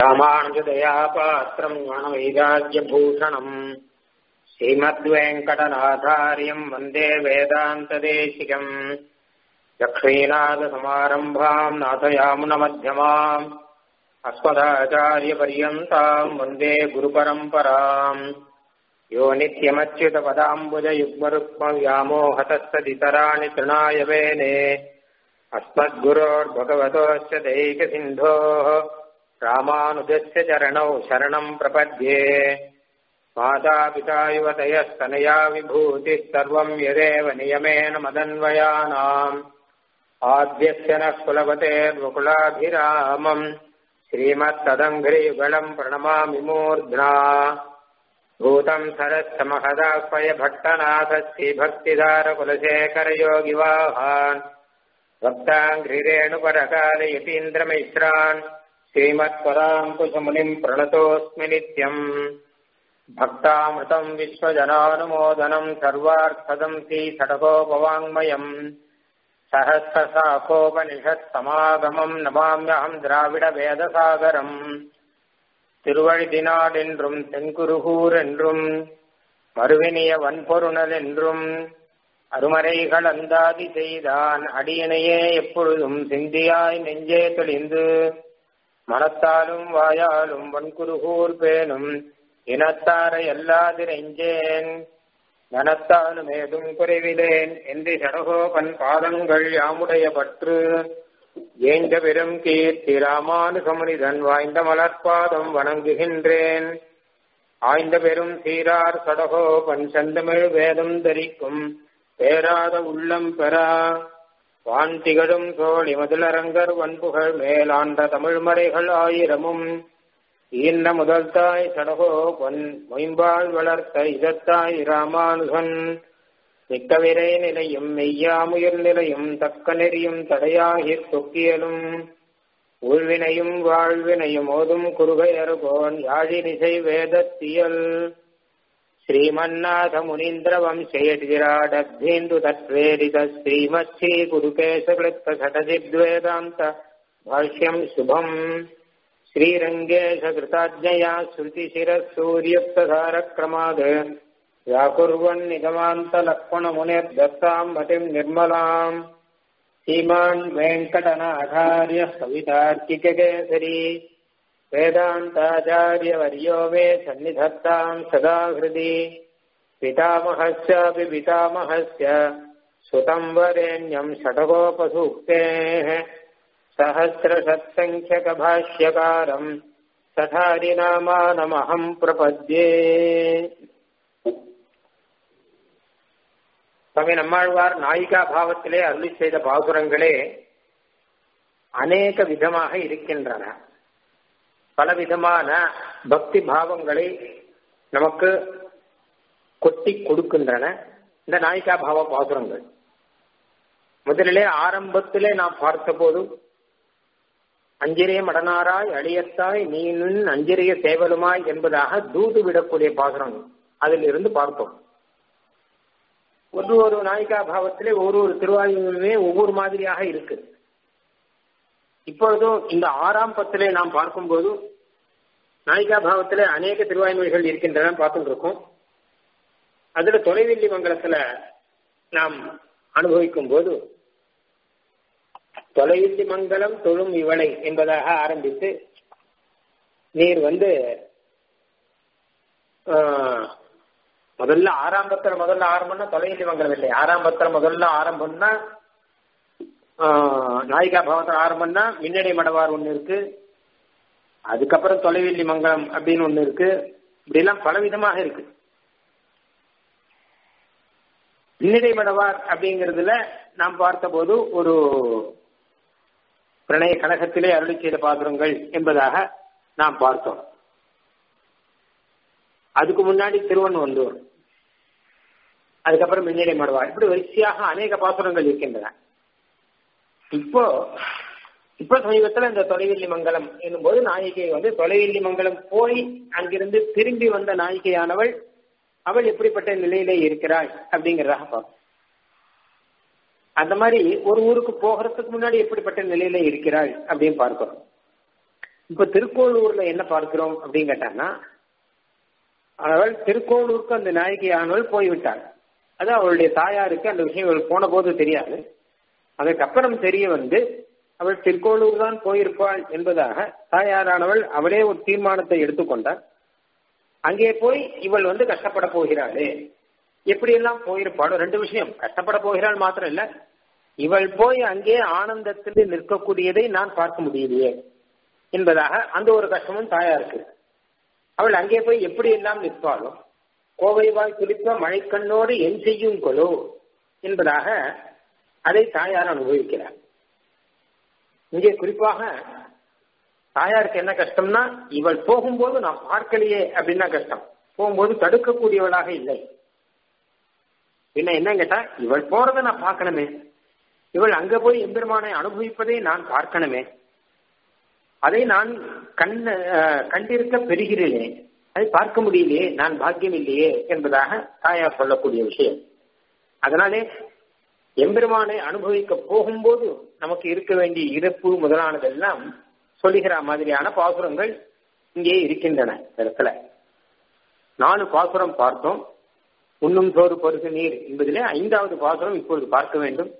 ராமானுஜதயா பாத்திரம் ஞானவைராஜ்யபூஷணம் ஸ்ரீமத்வேங்கடநாதாரியம் வந்தே வேதாந்ததேசிகம் லக்ஷ்மீநாதசமாரம்பாம் நாதயாமுனமध्यமாம் अस्मदाचार्यपर्यन्ताम् वन्दे गुरुपरम्पराम् यो नित्यमच्युतपदाम्बुजयुग्मरुक्मव्यामोहतस्तदितराणि तृणाय वेने अस्मद्गुरोर्भगवतोश्च दैकसिन्धोः रामानुजस्य चरणौ शरणम् प्रपद्ये मातापिता युवतयस्तनया विभूतिः सर्वम् यदेव नियमेन मदन्वयानाम् आद्यस्य नः कुलपतेर्वकुलाभिरामम् श्रीमत्तदङ्घ्रियुगलम् प्रणमामि मूर्ध्ना भूतम् सरश्च महदाह्वय भट्टनाथश्रीभक्तिदारकुलशेखरयोगिवाहान् भक्ताङ्घ्रिरेणुपरकालयतीन्द्रमिश्रान् श्रीमत्पराङ्कुशमुनिम् प्रणतोऽस्मि नित्यम् भक्तामृतम् विश्वजनानुमोदनम् सर्वार्थदम् श्रीषटकोपवाङ्मयम् சகசிரசாகோபனிஷத்சமாகமம் நமாமியகம் திராவிட வேதசாகரம் திருவழிதினாடென்றும் தென்குருகூர் என்றும் மறுவினிய வன்பொருணல் என்றும் அருமறைகள் அந்தாதி செய்தான் அடியனையே எப்பொழுதும் சிந்தியாய் நெஞ்சே தெளிந்து மனத்தாலும் வாயாலும் வன்குருகூர் பேணும் இனத்தாரை எல்லாதிரெஞ்சேன் கனத்தாலும் ஏதும் குறைவிலேன் என்று சடகோபன் பாதங்கள் யாமுடைய பற்று ஏங்க பெரும் கீர்த்தி ராமானுகமுனிதன் வாய்ந்த மலர்பாதம் வணங்குகின்றேன் ஆய்ந்த பெரும் சீரார் சடகோபன் செந்தமிழ் வேதம் தரிக்கும் பேராத உள்ளம் பெறா வான் திகழும் சோழி மதுலரங்கர் வன்புகள் மேலாண்ட தமிழ்மறைகள் ஆயிரமும் ஈந்த முதல் தாய் சடகோ பொன் மொயம்பால் வளர்த்த இதத்தாய் ராமானுகன் மிக்கவிரை நிலையும் மெய்யாமுயர் நிலையும் தக்க நெறியும் தடையாகி தொக்கியலும் ஊழ்வினையும் வாழ்வினையும் ஓதும் குறுகையருகோன் யாழினிசை வேதத்தியல் ஸ்ரீமன்னாத முனீந்திர வம்சேடிராடப்தேந்து தத்வேதித ஸ்ரீமத் ஸ்ரீ குருகேசகிருத்த சடஜித்வேதாந்த பாஷ்யம் சுபம் श्रीरङ्गेशकृताज्ञया श्रुतिशिरसूर्युक्तधारक्रमाद् व्याकुर्वन्निगमान्तलक्ष्मणमुनिर्दत्ताम् मतिम् निर्मलाम् श्रीमान् वेङ्कटनाचार्य कवितार्किककेसरी वेदान्ताचार्यवर्यो मे सन्निधत्ताम् सदा हृदि पितामहस्यापि पितामहस्य सुतम् वरेण्यम् षटकोपसूक्तेः सहस्रषत्सङ्ख्यकभाष्यकारम् सठारिनामानमहम् प्रपद्ये சுவாமி நம்மாழ்வார் நாயிகா பாவத்திலே அருளி செய்த பாசுரங்களே அநேக விதமாக இருக்கின்றன பலவிதமான பக்தி பாவங்களை நமக்கு கொட்டி கொடுக்கின்றன இந்த நாயிகா பாவ பாசுரங்கள் முதலிலே ஆரம்பத்திலே நாம் பார்த்தபோது அஞ்சிரிய மடனாராய் அழியத்தாய் நீ நின் அஞ்சிரிய சேவலுமாய் என்பதாக தூது விடக்கூடிய பாசுரம் அதில் இருந்து பார்த்தோம் ஒரு ஒரு நாயிகா பாவத்திலே ஒரு ஒரு திருவாயுமே ஒவ்வொரு மாதிரியாக இருக்கு இப்பொழுதும் இந்த ஆறாம் பத்திலே நாம் பார்க்கும்போது நாயிகா பாவத்திலே அநேக திருவாய்மொழிகள் இருக்கின்றன பார்த்துட்டு இருக்கோம் அதுல தொலைவெள்ளி மங்கலத்துல நாம் அனுபவிக்கும் போது தொலைவில்லி மங்கலம் தொழும் இவளை என்பதாக ஆரம்பித்து நீர் வந்து முதல்ல ஆரம்பத்துல முதல்ல ஆரம்பம்னா தொலைவில்லி மங்கலம் இல்லை ஆரம்பத்துல முதல்ல ஆரம்பம்னா நாயிகா பவத்தில் ஆரம்பம்னா மின்னடை மடவார் ஒன்று இருக்கு அதுக்கப்புறம் தொலைவில்லி மங்கலம் அப்படின்னு ஒன்று இருக்கு இப்படிலாம் பலவிதமாக இருக்கு மின்னடை மடவார் அப்படிங்கிறதுல நாம் பார்த்தபோது ஒரு பிரணய கழகத்திலே அருளி செய்த பாத்திரங்கள் என்பதாக நாம் பார்த்தோம் அதுக்கு முன்னாடி திருவண்ணூர் அதுக்கப்புறம் மின்னடை மடவார் இப்படி வரிசையாக அநேக பாசுரங்கள் இருக்கின்றன இப்போ இப்ப சமீபத்தில் இந்த தொலைவில்லி மங்கலம் என்னும்போது நாயிகை வந்து தொலைவில்லி மங்கலம் போய் அங்கிருந்து திரும்பி வந்த நாயிகையானவள் அவள் எப்படிப்பட்ட நிலையிலே இருக்கிறாள் அப்படிங்கிறதாக பார்ப்போம் அந்த மாதிரி ஒரு ஊருக்கு போகிறதுக்கு முன்னாடி எப்படிப்பட்ட நிலையில இருக்கிறாள் அப்படின்னு பார்க்கிறோம் இப்ப திருக்கோளூர்ல என்ன பார்க்கிறோம் அப்படின்னு கேட்டான்னா அவள் திருக்கோளூருக்கு அந்த நாயகியானவள் போய்விட்டாள் அது அவளுடைய தாயாருக்கு அந்த விஷயம் அவள் போன போது தெரியாது அதுக்கப்புறம் தெரிய வந்து அவள் திருக்கோளூர் தான் போயிருப்பாள் என்பதாக தாயாரானவள் அவளே ஒரு தீர்மானத்தை எடுத்துக்கொண்டாள் அங்கே போய் இவள் வந்து கஷ்டப்பட போகிறாளே எப்படியெல்லாம் போயிருப்பாளோ ரெண்டு விஷயம் கஷ்டப்பட போகிறாள் மாத்திரம் இல்ல இவள் போய் அங்கே ஆனந்தத்தில் நிற்கக்கூடியதை நான் பார்க்க முடியலையே என்பதாக அந்த ஒரு கஷ்டமும் தாயாருக்கு அவள் அங்கே போய் எப்படி எல்லாம் நிற்பாளோ கோவைவாய் குறிப்ப மழைக்கண்ணோடு என் செய்யும் கொலோ என்பதாக அதை தாயார் அனுபவிக்கிறார் இங்கே குறிப்பாக தாயாருக்கு என்ன கஷ்டம்னா இவள் போகும்போது நான் பார்க்கலையே அப்படின்னா கஷ்டம் போகும்போது தடுக்கக்கூடியவளாக இல்லை என்ன என்ன கேட்டா இவள் போறதை நான் பார்க்கணுமே இவள் அங்க போய் எம்பெருமானை அனுபவிப்பதை நான் பார்க்கணுமே அதை நான் கண் கண்டிருக்க பெறுகிறேனே அதை பார்க்க முடியலையே நான் பாக்கியம் இல்லையே என்பதாக தாயார் சொல்லக்கூடிய விஷயம் அதனாலே எம்பெருமானை அனுபவிக்க போகும்போது நமக்கு இருக்க வேண்டிய இறப்பு முதலானதெல்லாம் சொல்லுகிற மாதிரியான பாசுரங்கள் இங்கே இருக்கின்றன இடத்துல நாலு பாசுரம் பார்த்தோம் உண்ணும் சோறு பருகு நீர் என்பதிலே ஐந்தாவது பாசுரம் இப்பொழுது பார்க்க வேண்டும்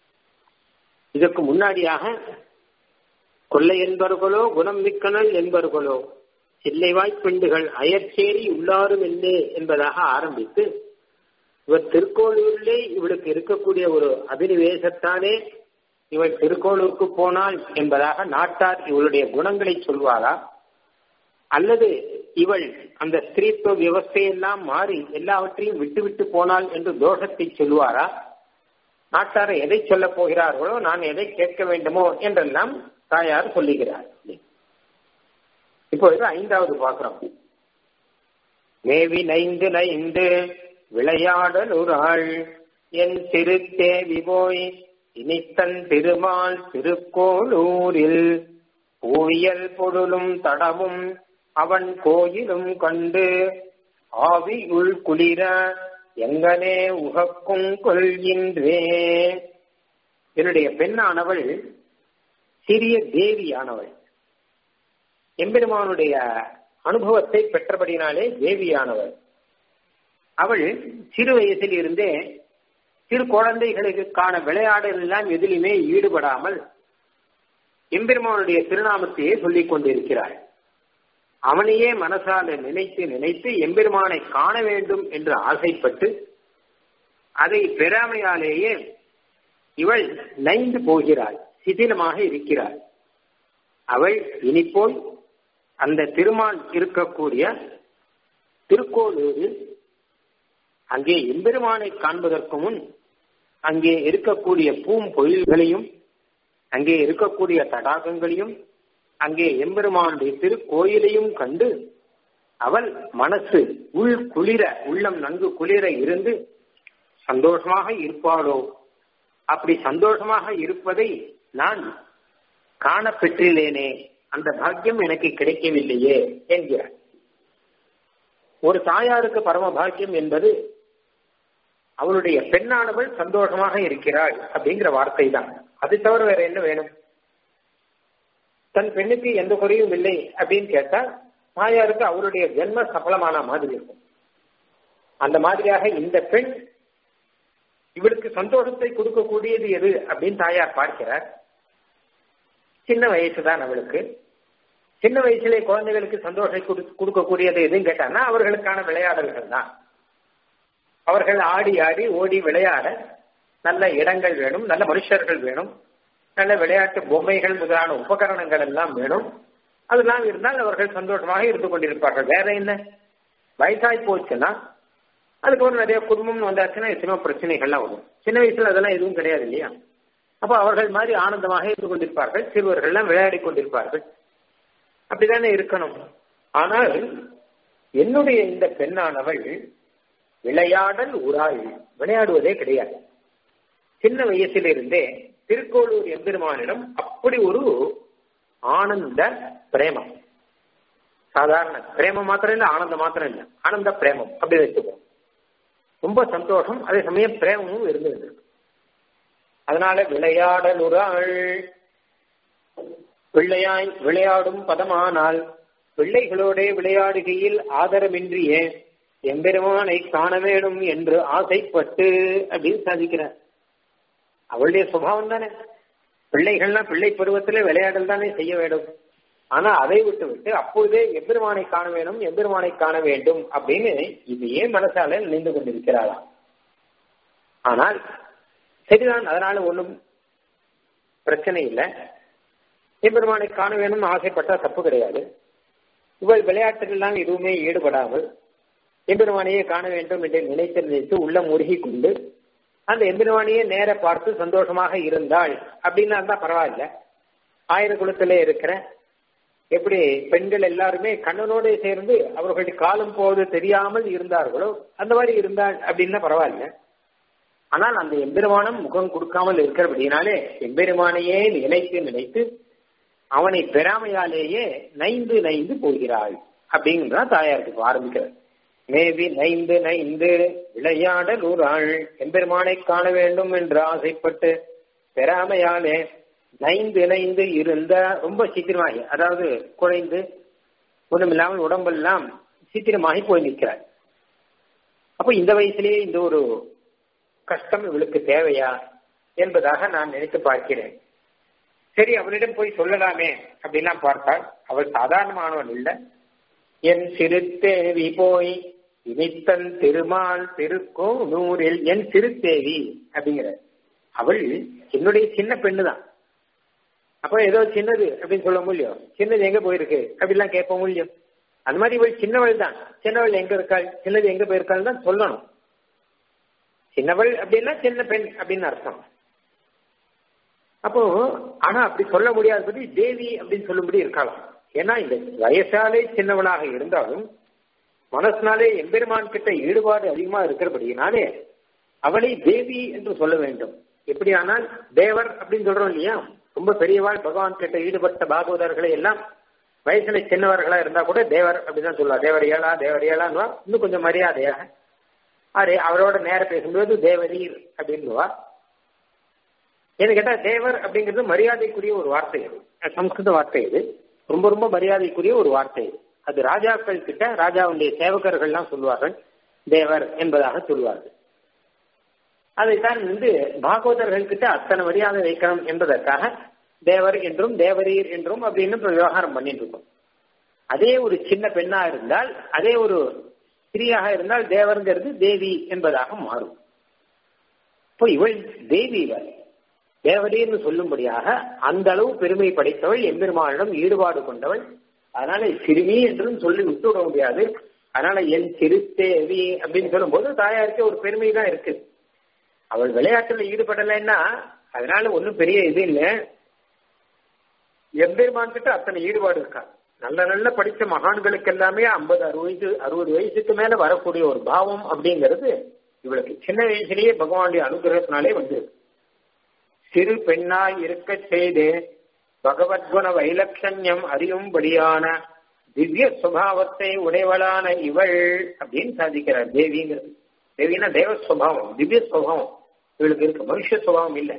இதற்கு முன்னாடியாக கொள்ளை என்பர்களோ குணம் மிக்கனல் என்பர்களோ சில்லைவாய்ப் பெண்டுகள் அயற்சேரி உள்ளாரும் என்னே என்பதாக ஆரம்பித்து இவர் திருக்கோளூரிலே இவளுக்கு இருக்கக்கூடிய ஒரு அபினிவேசத்தாலே இவள் திருக்கோளூருக்கு போனாள் என்பதாக நாட்டார் இவளுடைய குணங்களை சொல்வாரா அல்லது இவள் அந்த ஸ்திரீத்துவ வியவஸ்தையெல்லாம் மாறி எல்லாவற்றையும் விட்டுவிட்டு போனாள் என்று தோஷத்தை சொல்லுவாரா நாட்டார் எதை சொல்ல போகிறார்களோ நான் எதை கேட்க வேண்டுமோ என்றெல்லாம் தாயார் சொல்லுகிறார் இப்பொழுது ஐந்தாவது பாக்குறோம் மேவி நைந்து நைந்து விளையாடலுறாள் என் திருத்தேவி போய் இனித்தன் திருமால் திருக்கோளூரில் பூவியல் பொருளும் தடமும் அவன் கோயிலும் கண்டு ஆவி உள் குளிர எங்கனே உகக்கும் கொள்கின்றே என்னுடைய பெண்ணானவள் சிறிய தேவியானவள் எம்பெருமானுடைய அனுபவத்தை பெற்றபடினாலே தேவியானவள் அவள் சிறு வயசில் இருந்தே சிறு குழந்தைகளுக்கான விளையாடல் எல்லாம் எதிலுமே ஈடுபடாமல் எம்பெருமானுடைய திருநாமத்தையே சொல்லிக் கொண்டிருக்கிறாள் அவனையே மனசால நினைத்து நினைத்து எம்பெருமானை காண வேண்டும் என்று ஆசைப்பட்டு அதை பெறாமையாலேயே இவள் நைந்து போகிறாள் சிதிலமாக இருக்கிறாள் அவள் இனிப்போய் அந்த திருமான் இருக்கக்கூடிய திருக்கோளூரில் அங்கே எம்பெருமானை காண்பதற்கு முன் அங்கே இருக்கக்கூடிய பூம்பொழில்களையும் அங்கே இருக்கக்கூடிய தடாகங்களையும் அங்கே எம்பெருமானுடைய திருக்கோயிலையும் கண்டு அவள் மனசு உள் குளிர உள்ளம் நன்கு குளிர இருந்து சந்தோஷமாக இருப்பாளோ அப்படி சந்தோஷமாக இருப்பதை நான் காண பெற்றிலேனே அந்த பாக்கியம் எனக்கு கிடைக்கவில்லையே என்கிறார் ஒரு தாயாருக்கு பரம பாக்கியம் என்பது அவளுடைய பெண்ணானவள் சந்தோஷமாக இருக்கிறாள் அப்படிங்கிற வார்த்தை தான் அது தவிர வேற என்ன வேணும் தன் பெண்ணுக்கு எந்த குறையும் இல்லை அப்படின்னு கேட்டா தாயாருக்கு அவருடைய ஜென்ம சபலமான மாதிரி இருக்கும் அந்த மாதிரியாக இந்த பெண் இவளுக்கு சந்தோஷத்தை கொடுக்கக்கூடியது எது அப்படின்னு தாயார் பார்க்கிறார் சின்ன வயசு தான் அவளுக்கு சின்ன வயசுலே குழந்தைகளுக்கு சந்தோஷம் கொடுக்கக்கூடியது எதுன்னு கேட்டாங்கன்னா அவர்களுக்கான விளையாடல்கள் தான் அவர்கள் ஆடி ஆடி ஓடி விளையாட நல்ல இடங்கள் வேணும் நல்ல மனுஷர்கள் வேணும் நல்ல விளையாட்டு பொம்மைகள் முதலான உபகரணங்கள் எல்லாம் வேணும் அதெல்லாம் இருந்தால் அவர்கள் சந்தோஷமாக இருந்து கொண்டிருப்பார்கள் வேற என்ன வயசாய் போச்சுன்னா அதுக்கப்புறம் நிறைய குடும்பம் வந்தாச்சுன்னா எத்தனையோ பிரச்சனைகள்லாம் வரும் சின்ன வயசுல அதெல்லாம் எதுவும் கிடையாது இல்லையா அப்போ அவர்கள் மாதிரி ஆனந்தமாக இருந்து கொண்டிருப்பார்கள் சிறுவர்கள்லாம் விளையாடி கொண்டிருப்பார்கள் அப்படித்தானே இருக்கணும் ஆனால் என்னுடைய இந்த பெண்ணானவள் விளையாடல் உராள் விளையாடுவதே கிடையாது சின்ன வயசிலிருந்தே திருக்கோளூர் எம்பெருமானிடம் அப்படி ஒரு ஆனந்த பிரேமம் சாதாரண பிரேமம் மாத்திரம் இல்ல ஆனந்தம் மாத்திரம் இல்ல ஆனந்த பிரேமம் அப்படி வச்சுப்போம் ரொம்ப சந்தோஷம் அதே சமயம் பிரேமமும் இருந்தது அதனால விளையாடலுறாள் பிள்ளையாய் விளையாடும் பதமானால் பிள்ளைகளோடே விளையாடுகையில் ஆதரமின்றியே எம்பெருமானை காண வேணும் என்று ஆசைப்பட்டு அப்படின்னு சாதிக்கிறார் அவளுடைய சுபாவம் தானே பிள்ளைகள்னா பிள்ளை பருவத்திலே விளையாடல் தானே செய்ய வேண்டும் ஆனா அதை விட்டு விட்டு அப்போதே எம்பெருமானை காண வேணும் எம்பெருமானை காண வேண்டும் அப்படின்னு இதையே மனசால நினைந்து கொண்டிருக்கிறாளாம் ஆனால் சரிதான் அதனால ஒன்றும் பிரச்சனை இல்லை எம்பெருமானை காண வேணும் ஆசைப்பட்டா தப்பு கிடையாது இவள் விளையாட்டுகள்லாம் எதுவுமே ஈடுபடாமல் எம்பெருமானையே காண வேண்டும் என்று நினைத்து நினைத்து உள்ள முருகி கொண்டு அந்த எம்பெருமானையே நேர பார்த்து சந்தோஷமாக இருந்தாள் அப்படின்னா இருந்தா பரவாயில்ல ஆயிர குலத்திலே இருக்கிற எப்படி பெண்கள் எல்லாருமே கண்ணனோடு சேர்ந்து அவர்களுடைய காலம் போவது தெரியாமல் இருந்தார்களோ அந்த மாதிரி இருந்தாள் அப்படின்னா பரவாயில்ல ஆனால் அந்த எம்பெருமானம் முகம் கொடுக்காமல் இருக்கிறபடினாலே எம்பெருமானையே நினைத்து நினைத்து அவனை பெறாமையாலேயே நைந்து நைந்து போகிறாள் அப்படிங்கிறா தாயாருக்கு ஆரம்பிக்கிறார் மேவி நைந்து நைந்து விளையாடல் ஊராள் எம்பெருமானை காண வேண்டும் என்று ஆசைப்பட்டு பெறாமையாலே நைந்து இணைந்து இருந்த ரொம்ப சீக்கிரமாகி அதாவது குறைந்து ஒண்ணுமில்லாமல் உடம்பெல்லாம் சீக்கிரமாகி போய் நிற்கிறார் அப்போ இந்த வயசுலேயே இந்த ஒரு கஷ்டம் இவளுக்கு தேவையா என்பதாக நான் நினைத்து பார்க்கிறேன் சரி அவளிடம் போய் சொல்லலாமே அப்படின்லாம் பார்த்தால் அவள் சாதாரணமானவன் இல்லை என் சிறுத்தேவி போய் இனித்தன் திருமால் திருக்கோனூரில் என் சிறுத்தேவி அப்படிங்கிற அவள் என்னுடைய சின்ன பெண்ணு தான் அப்ப ஏதோ சின்னது அப்படின்னு சொல்ல முடியும் சின்னது எங்க போயிருக்கு அப்படிலாம் கேட்ப முடியும் அந்த மாதிரி இவள் சின்னவள் தான் சின்னவள் எங்க இருக்காள் சின்னது எங்க போயிருக்காள் தான் சொல்லணும் சின்னவள் அப்படின்னா சின்ன பெண் அப்படின்னு அர்த்தம் அப்போ ஆனா அப்படி சொல்ல முடியாத பத்தி தேவி அப்படின்னு சொல்லும்படி இருக்கலாம் ஏன்னா இந்த வயசாலே சின்னவளாக இருந்தாலும் மனசினாலே எம்பெருமான் கிட்ட ஈடுபாடு அதிகமா இருக்கிறபடியினாலே அவளை தேவி என்று சொல்ல வேண்டும் எப்படியானால் தேவர் அப்படின்னு சொல்றோம் இல்லையா ரொம்ப பெரியவாள் பகவான் கிட்ட ஈடுபட்ட பாகவதர்களை எல்லாம் வயசுல சின்னவர்களா இருந்தா கூட தேவர் அப்படின்னு சொல்லுவா தேவர் ஏழா தேவர் ஏழான்னுவா இன்னும் கொஞ்சம் மரியாதையாக அரே அவரோட நேர பேசும்போது தேவரீர் அப்படின்னுவா ஏன்னு கேட்டா தேவர் அப்படிங்கிறது மரியாதைக்குரிய ஒரு வார்த்தை அது சம்ஸ்கிருத வார்த்தை இது ரொம்ப ரொம்ப மரியாதைக்குரிய ஒரு வார்த்தை இது அது ராஜாக்கள் கிட்ட ராஜாவுடைய சேவகர்கள்லாம் சொல்லுவார்கள் தேவர் என்பதாக சொல்லுவார்கள் அதைத்தான் வந்து பாகவதர்கள் கிட்ட அத்தனை மரியாதை வைக்கணும் என்பதற்காக தேவர் என்றும் தேவரீர் என்றும் அப்படின்னு இப்ப விவகாரம் பண்ணிட்டு இருக்கோம் அதே ஒரு சின்ன பெண்ணா இருந்தால் அதே ஒரு ஸ்திரீயாக இருந்தால் தேவர்ங்கிறது தேவி என்பதாக மாறும் இப்போ இவள் தேவி இவள் தேவரீர்னு சொல்லும்படியாக அந்த அளவு பெருமை படைத்தவள் எம்பெருமானிடம் ஈடுபாடு கொண்டவள் அதனால சிறுமி என்றும் சொல்லி விட்டு விட முடியாது அதனால என் சிறுத்தேவி அப்படின்னு சொல்லும்போது தாயாருக்கு ஒரு பெருமை தான் இருக்கு அவள் விளையாட்டுல ஈடுபடலைன்னா அதனால ஒன்றும் பெரிய இது இல்லை எம்பெருமான் கிட்ட அத்தனை ஈடுபாடு இருக்கா நல்ல நல்ல படித்த மகான்களுக்கு எல்லாமே ஐம்பது அறுபது அறுபது வயசுக்கு மேல வரக்கூடிய ஒரு பாவம் அப்படிங்கிறது இவளுக்கு சின்ன வயசுலயே பகவானுடைய அனுகிரகத்தினாலே வந்து சிறு பெண்ணாய் இருக்க செய்து பகவத்குண வைலட்சண்யம் அறியும்படியான திவ்ய சுபாவத்தை உடையவளான இவள் அப்படின்னு சாதிக்கிறார் தேவிங்கிறது தேவினா தேவ சுபாவம் திவ்ய சுபாவம் இவளுக்கு இருக்கு மனுஷ சுபாவம் இல்லை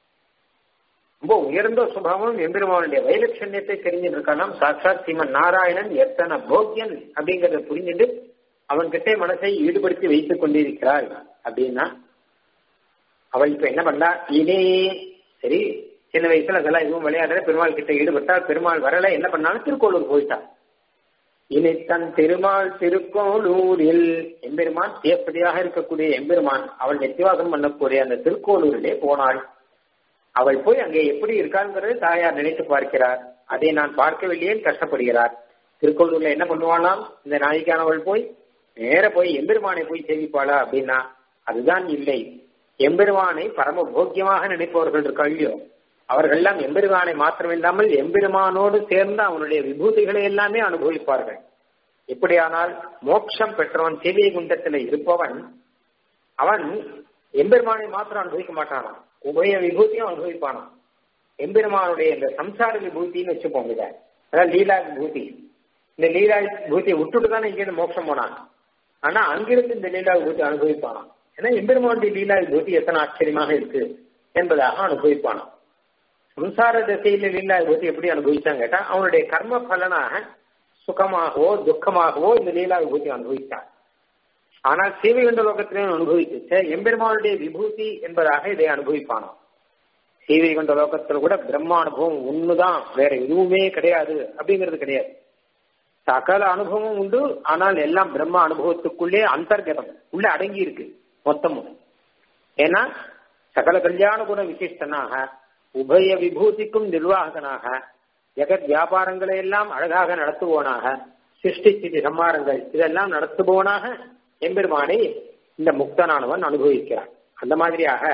ரொம்ப உயர்ந்த சுபாவம் எம்பெருமானுடைய வைலட்சண்யத்தை தெரிஞ்சுட்டு இருக்கானாம் சாட்சாத் ஸ்ரீமன் நாராயணன் எத்தனை போக்கியன் அப்படிங்கறத புரிஞ்சுட்டு அவன்கிட்ட மனசை ஈடுபடுத்தி வைத்துக் கொண்டிருக்கிறாள் அப்படின்னா அவள் இப்ப என்ன பண்ணா இனி சரி சின்ன வயசுல அதெல்லாம் எதுவும் விளையாடுற பெருமாள் கிட்ட ஈடுபட்டால் பெருமாள் வரல என்ன பண்ணாலும் திருக்கோளூர் போயிட்டான் இனி தன் திருமால் திருக்கோளூரில் எம்பெருமான் தேப்பதியாக இருக்கக்கூடிய எம்பெருமான் அவள் நெத்திவாசம் பண்ணக்கூடிய அந்த திருக்கோளூரிலே போனாள் அவள் போய் அங்கே எப்படி இருக்காங்கிறது தாயார் நினைத்து பார்க்கிறார் அதை நான் பார்க்கவில்லையே கஷ்டப்படுகிறார் திருக்கோளூர்ல என்ன பண்ணுவானாம் இந்த நாய்க்கானவள் போய் நேர போய் எம்பெருமானை போய் சேவிப்பாளா அப்படின்னா அதுதான் இல்லை எம்பெருமானை பரம போக்கியமாக நினைப்பவர்கள் இருக்கா இல்லையோ அவர்கள் எல்லாம் எம்பெருமானை மாத்திரமில்லாமல் எம்பெருமானோடு சேர்ந்து அவனுடைய விபூதிகளை எல்லாமே அனுபவிப்பார்கள் எப்படியானால் மோட்சம் பெற்றவன் சேவிய குண்டத்தில் இருப்பவன் அவன் எம்பெருமானை மாத்திரம் அனுபவிக்க மாட்டானான் உபய விபூதியும் அனுபவிப்பானான் எம்பெருமானுடைய இந்த சம்சார விபூதின்னு வச்சுப்போம் இத அதாவது லீலா விபூதி இந்த லீலா விபூதியை விட்டுட்டு தானே இங்கிருந்து மோட்சம் போனான் ஆனா அங்கிருந்து இந்த லீலா விபூதி அனுபவிப்பானான் ஏன்னா எம்பெருமானுடைய லீலா விபூதி எத்தனை ஆச்சரியமாக இருக்கு என்பதாக அனுபவிப்பானான் சம்சார திசையில லீலா விபூதி எப்படி அனுபவிச்சான்னு கேட்டா அவனுடைய கர்ம பலனாக சுகமாகவோ துக்கமாகவோ இந்த லீலா விபூதி அனுபவித்தான் ஆனால் சீவைகுண்ட லோகத்திலையும் அனுபவிச்சு எம்பெருமானுடைய விபூதி என்பதாக இதை அனுபவிப்பானோ சீவைகுண்ட லோகத்துல கூட பிரம்ம அனுபவம் ஒண்ணுதான் வேற எதுவுமே கிடையாது அப்படிங்கிறது கிடையாது சகல அனுபவம் உண்டு ஆனால் எல்லாம் பிரம்ம அனுபவத்துக்குள்ளே அந்தர்கதம் உள்ள அடங்கி இருக்கு மொத்தமும் ஏன்னா சகல கல்யாண குண விசிஷ்டனாக உபய விபூதிக்கும் நிர்வாகனாக ஜெகத் வியாபாரங்களை எல்லாம் அழகாக நடத்துவோனாக சிருஷ்டி சிதி சம்மாரங்கள் இதெல்லாம் நடத்துபவனாக எம்பெருமானை இந்த முக்தனானவன் அனுபவிக்கிறான் அந்த மாதிரியாக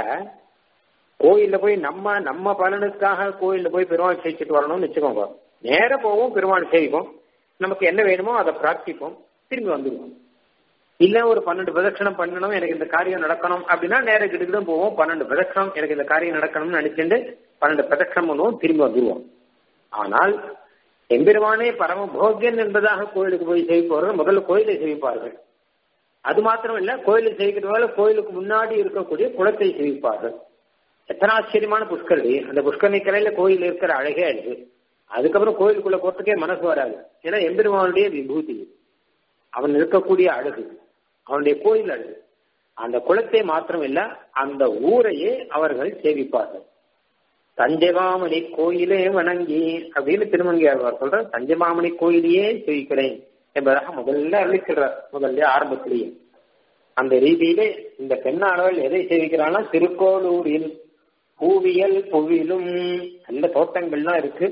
கோயில்ல போய் நம்ம நம்ம பலனுக்காக கோயில்ல போய் பெருமாள் சேவிச்சுட்டு வரணும்னு வச்சுக்கோங்க நேர போவோம் பெருமாள் சேவிப்போம் நமக்கு என்ன வேணுமோ அதை பிரார்த்திப்போம் திரும்பி வந்துடுவோம் இல்ல ஒரு பன்னெண்டு பிரதட்சணம் பண்ணணும் எனக்கு இந்த காரியம் நடக்கணும் அப்படின்னா நேர கிட்ட போவோம் பன்னெண்டு பிரதட்சணம் எனக்கு இந்த காரியம் நடக்கணும்னு நினைச்சுட்டு பன்னெண்டு பிரதட்சணம் பண்ணுவோம் திரும்பி வந்துடுவோம் ஆனால் எம்பெருமானே பரம போக்கியன் என்பதாக கோயிலுக்கு போய் சேவிப்பவர்கள் முதல்ல கோயிலை சேவிப்பார்கள் அது மாத்திரம் இல்ல கோயிலை சேவிக்கிறதால கோயிலுக்கு முன்னாடி இருக்கக்கூடிய குளத்தை சேவிப்பார்கள் எத்தனை ஆச்சரியமான புஷ்கரணி அந்த புஷ்கரணி கரையில கோயில் இருக்கிற அழகே அழகு அதுக்கப்புறம் கோயிலுக்குள்ள போறதுக்கே மனசு வராது ஏன்னா எம்பெருமானுடைய விபூதி அவன் இருக்கக்கூடிய அழகு அவனுடைய கோயில் அழகு அந்த குளத்தை மாத்திரம் இல்ல அந்த ஊரையே அவர்கள் சேவிப்பார்கள் தஞ்சமாமணி கோயிலே வணங்கி அப்படின்னு திருமங்கியார் சொல்ற தஞ்சமாமணி கோயிலையே சேவிக்கிறேன் என்பதாக முதல்ல அழிச்சிடுறார் முதல்ல ஆரம்பத்திலேயே அந்த ரீதியிலே இந்த பெண்ணானவள் எதை சேவிக்கிறான்னா திருக்கோளூரில் பூவியல் புவியிலும் நல்ல தோட்டங்கள்லாம் இருக்கு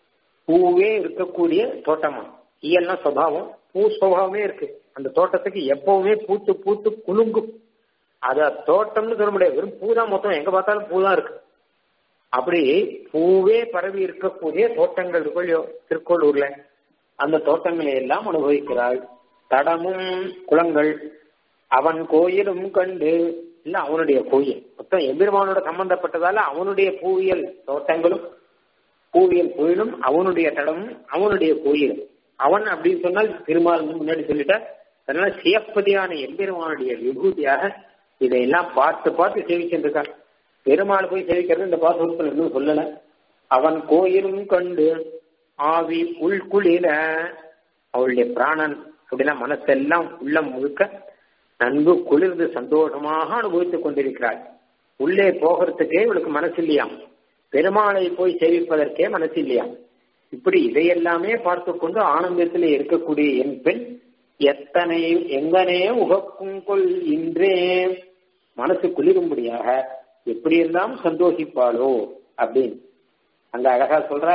பூவே இருக்கக்கூடிய தோட்டமா ஈயல்னா சுவாவம் பூ சுவாவமே இருக்கு அந்த தோட்டத்துக்கு எப்பவுமே பூத்து பூத்து குலுங்கும் அத தோட்டம்னு சொல்ல முடியாது வெறும் பூ தான் மொத்தம் எங்க பார்த்தாலும் பூ தான் இருக்கு அப்படி பூவே பரவி இருக்கக்கூடிய தோட்டங்கள் இருக்கோ திருக்கோளூர்ல அந்த தோட்டங்களை எல்லாம் அனுபவிக்கிறாள் தடமும் குளங்கள் அவன் கோயிலும் கண்டு இல்ல அவனுடைய கோயில் மொத்தம் எம்பெருமானோட சம்பந்தப்பட்டதால அவனுடைய பூவியல் தோட்டங்களும் பூவியல் கோயிலும் அவனுடைய தடமும் அவனுடைய கோயிலும் அவன் அப்படின்னு சொன்னால் திருமால் முன்னாடி சொல்லிட்டா அதனால சிவப்பதியான எம்பெருமானுடைய விபூதியாக இதையெல்லாம் பார்த்து பார்த்து சேவிச்சுருக்கான் பெருமாள் போய் சேவிக்கிறது இந்த பாசுரத்தில் இன்னும் சொல்லல அவன் கோயிலும் கண்டு ஆவி உள்குளிர அவளுடைய பிராணன் அப்படின்னா மனசெல்லாம் உள்ளம் முழுக்க நன்கு குளிர்ந்து சந்தோஷமாக அனுபவித்துக் கொண்டிருக்கிறாள் உள்ளே போகிறதுக்கே இவளுக்கு மனசு இல்லையாம் பெருமாளை போய் சேவிப்பதற்கே மனசு இல்லையாம் இப்படி இதையெல்லாமே பார்த்து கொண்டு ஆனந்தத்தில் இருக்கக்கூடிய என் பெண் எத்தனை எங்கனே உகக்கும் கொள் இன்றே மனசு குளிரும்படியாக எப்படியெல்லாம் சந்தோஷிப்பாளோ அப்படின்னு அங்க அழகா சொல்ற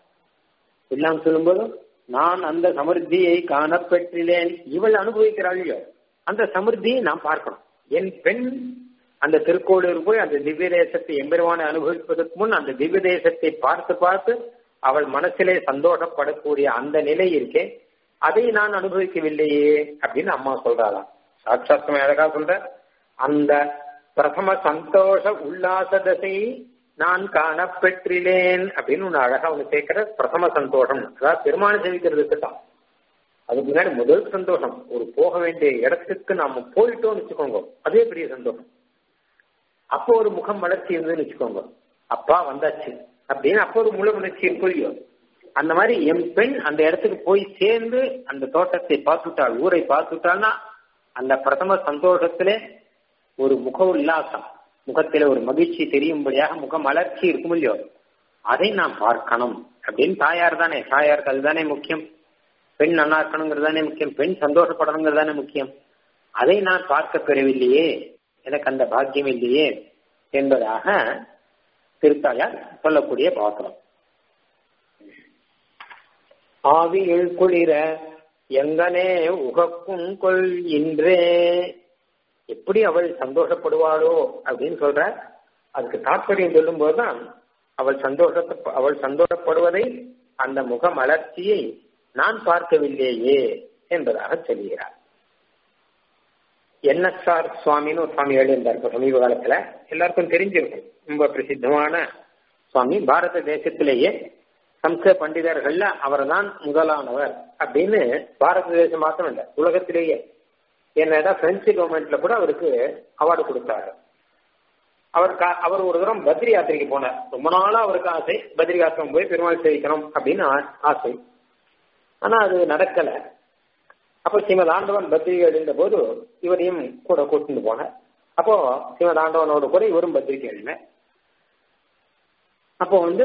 எல்லாம் சொல்லும்போது நான் அந்த சமிருத்தியை காணப்பெற்றிலேன் இவள் அனுபவிக்கிறாள் அந்த சமிருத்தியை நாம் பார்க்கணும் என் பெண் அந்த திருக்கோளூர் போய் அந்த திவ்ய தேசத்தை எம்பெருமானை அனுபவிப்பதற்கு முன் அந்த திவ்ய தேசத்தை பார்த்து பார்த்து அவள் மனசிலே சந்தோஷப்படக்கூடிய அந்த நிலை இருக்கே அதை நான் அனுபவிக்கவில்லையே அப்படின்னு அம்மா சொல்றாளாம் சாட்சாத்தமே அழகா சொல்ற அந்த பிரதம சந்தோஷ உல்லாச தசை நான் காணப்பெற்றிலேன் அப்படின்னு ஒண்ணு அழகா ஒண்ணு கேட்கிற பிரதம சந்தோஷம் அதாவது பெருமானை சேவிக்கிறதுக்கு தான் அதுக்கு முன்னாடி முதல் சந்தோஷம் ஒரு போக வேண்டிய இடத்துக்கு நாம போயிட்டோம்னு வச்சுக்கோங்க அதே பெரிய சந்தோஷம் அப்போ ஒரு முகம் வளர்ச்சி இருந்ததுன்னு வச்சுக்கோங்க அப்பா வந்தாச்சு அப்படின்னு அப்போ ஒரு முழு உணர்ச்சி இருக்கும் அந்த மாதிரி என் பெண் அந்த இடத்துக்கு போய் சேர்ந்து அந்த தோட்டத்தை பார்த்துட்டாள் ஊரை பார்த்துட்டாள்னா அந்த பிரதம சந்தோஷத்திலே ஒரு முக உல்லாசம் முகத்தில ஒரு மகிழ்ச்சி தெரியும்படியாக முக மலர்ச்சி இருக்கும் இல்லையோ அதை நாம் பார்க்கணும் அப்படின்னு தாயார் தானே தாயாருக்கு அதுதானே முக்கியம் பெண் நல்லா இருக்கணுங்கிறது தானே முக்கியம் பெண் சந்தோஷப்படணுங்கிறது தானே முக்கியம் அதை நான் பார்க்க பெறவில்லையே எனக்கு அந்த பாக்கியம் இல்லையே என்பதாக திருத்தாயார் சொல்லக்கூடிய பாத்திரம் ஆவியுள் குளிர எங்கனே உகக்கும் கொள் இன்றே எப்படி அவள் சந்தோஷப்படுவாளோ அப்படின்னு சொல்ற அதுக்கு தாற்பயம் சொல்லும் போதுதான் அவள் சந்தோஷத்தை அவள் சந்தோஷப்படுவதை அந்த முக மலர்ச்சியை நான் பார்க்கவில்லையே என்பதாக சொல்கிறார் என்எஸ்ஆர் சுவாமின்னு ஒரு சுவாமி எழுதியிருந்தார் இப்போ சமீப காலத்துல எல்லாருக்கும் தெரிஞ்சிருக்கும் ரொம்ப பிரசித்தமான சுவாமி பாரத தேசத்திலேயே சம்ஸ்கிருத பண்டிதர்கள்ல அவர் தான் முதலானவர் அப்படின்னு பாரத தேசம் மாத்திரம் இல்லை உலகத்திலேயே என்னடா பிரெஞ்சு கவர்மெண்ட்ல கூட அவருக்கு அவார்டு கொடுத்தாரு அவர் அவர் ஒரு தூரம் பத்ரி யாத்திரைக்கு போனார் ரொம்ப நாளா அவருக்கு ஆசை பத்ரி ஆசிரமம் போய் பெருமாள் சேவிக்கணும் அப்படின்னு ஆசை ஆனா அது நடக்கல அப்ப ஸ்ரீமத் ஆண்டவன் பத்ரி எழுந்த போது இவரையும் கூட கூட்டிட்டு போனார் அப்போ ஸ்ரீமத் ஆண்டவனோட கூட இவரும் பத்ரிக்கு எழுதின அப்போ வந்து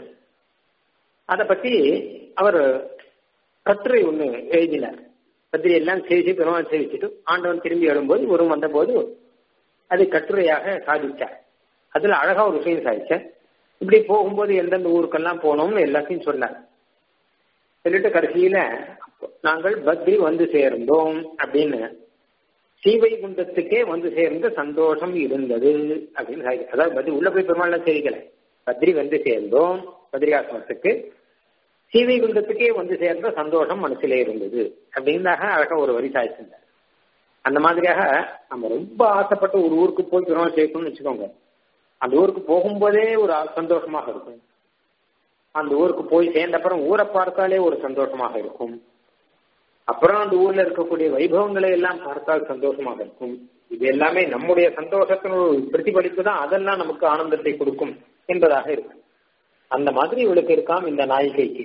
அதை பத்தி அவர் கட்டுரை ஒண்ணு எழுதினார் பத்திரி எல்லாம் சேவிச்சு பெருமாள் சேவிச்சுட்டு ஆண்டவன் திரும்பி எழும்போது இவரும் வந்தபோது அது கட்டுரையாக சாதிச்சார் அதுல அழகா ஒரு விஷயம் சாதிச்சார் இப்படி போகும்போது எந்தெந்த ஊருக்கெல்லாம் போனோம்னு எல்லாத்தையும் சொன்னார் சொல்லிட்டு கடைசியில நாங்கள் பத்ரி வந்து சேர்ந்தோம் அப்படின்னு ஸ்ரீவைகுண்டத்துக்கே வந்து சேர்ந்த சந்தோஷம் இருந்தது அப்படின்னு சாதிக்க அதாவது பத்ரி உள்ள போய் பெருமாள் சேவிக்கல பத்ரி வந்து சேர்ந்தோம் பத்ரிகாசிரமத்துக்கு ஸ்ரீவைகுண்டத்துக்கே வந்து சேர்ந்த சந்தோஷம் மனசுல இருந்தது அப்படின்னாக அழகா ஒரு வரி சாதிச்சிருந்தார் அந்த மாதிரியாக நம்ம ரொம்ப ஆசைப்பட்டு ஒரு ஊருக்கு போய் பெருமாள் சேர்க்கணும்னு வச்சுக்கோங்க அந்த ஊருக்கு போகும்போதே ஒரு சந்தோஷமாக இருக்கும் அந்த ஊருக்கு போய் சேர்ந்த அப்புறம் ஊரை பார்த்தாலே ஒரு சந்தோஷமாக இருக்கும் அப்புறம் அந்த ஊர்ல இருக்கக்கூடிய வைபவங்களை எல்லாம் பார்த்தால் சந்தோஷமாக இருக்கும் இது எல்லாமே நம்முடைய சந்தோஷத்தின் ஒரு பிரதிபலிப்பு தான் அதெல்லாம் நமக்கு ஆனந்தத்தை கொடுக்கும் என்பதாக இருக்கு அந்த மாதிரி இவளுக்கு இருக்காம் இந்த நாயிகைக்கு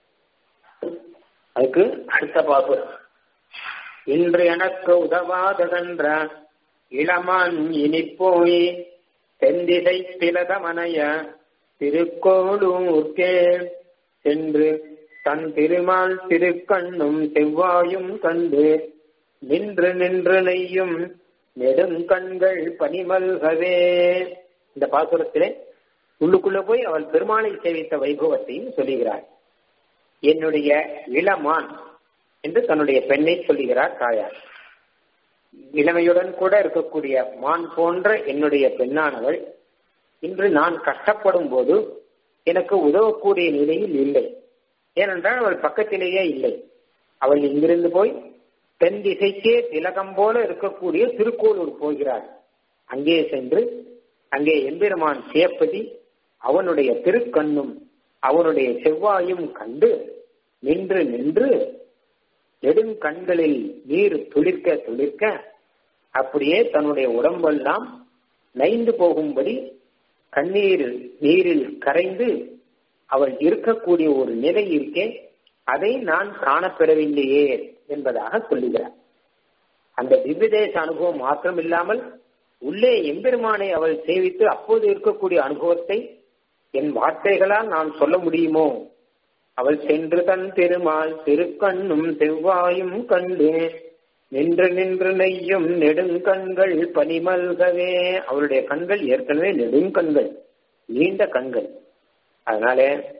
அதுக்கு அடுத்த பாப்பு இன்று எனக்கு உதவாததென்ற இளமான் இனி போய் தென்திசை திலதமனைய திருக்கோளூர்க்கே சென்று தன் திருமால் திருக்கண்ணும் செவ்வாயும் கண்டு நின்று நின்று நெய்யும் நெடுங்கண்கள் பனிமல்கவே இந்த பாசுரத்திலே உள்ளுக்குள்ள போய் அவள் பெருமாளை சேவித்த வைபவத்தையும் சொல்லுகிறார் என்னுடைய இளமான் என்று தன்னுடைய பெண்ணை சொல்லுகிறார் தாயார் இளமையுடன் கூட இருக்கக்கூடிய மான் போன்ற என்னுடைய பெண்ணானவள் இன்று நான் கஷ்டப்படும் போது எனக்கு உதவக்கூடிய நிலையில் இல்லை ஏனென்றால் அவள் பக்கத்திலேயே இல்லை அவள் இங்கிருந்து போய் தென் திசைக்கே திலகம் போல இருக்கக்கூடிய திருக்கோளூர் போகிறாள் அங்கே சென்று அங்கே எம்பெருமான் சேப்பதி அவனுடைய திருக்கண்ணும் அவனுடைய செவ்வாயும் கண்டு நின்று நின்று நெடுங்கண்களில் நீர் துளிர்க்க துளிர்க்க அப்படியே தன்னுடைய உடம்பெல்லாம் நைந்து போகும்படி கண்ணீர் நீரில் கரைந்து அவள் இருக்கக்கூடிய ஒரு நிலை இருக்கே அதை நான் காணப்பெறவில்லையே என்பதாக சொல்லுகிறார் அந்த திவ்யதேச அனுபவம் மாத்திரம் இல்லாமல் உள்ளே எம்பெருமானை அவள் சேவித்து அப்போது இருக்கக்கூடிய அனுபவத்தை என் வார்த்தைகளால் நான் சொல்ல முடியுமோ அவள் சென்று தன் திருமால் திருக்கண்ணும் செவ்வாயும் கண்டு நின்று நின்று நெய்யும் நெடுங்கண்கள் பனிமல்கவே அவளுடைய கண்கள் ஏற்கனவே நெடுங்கண்கள் நீண்ட கண்கள் அதனால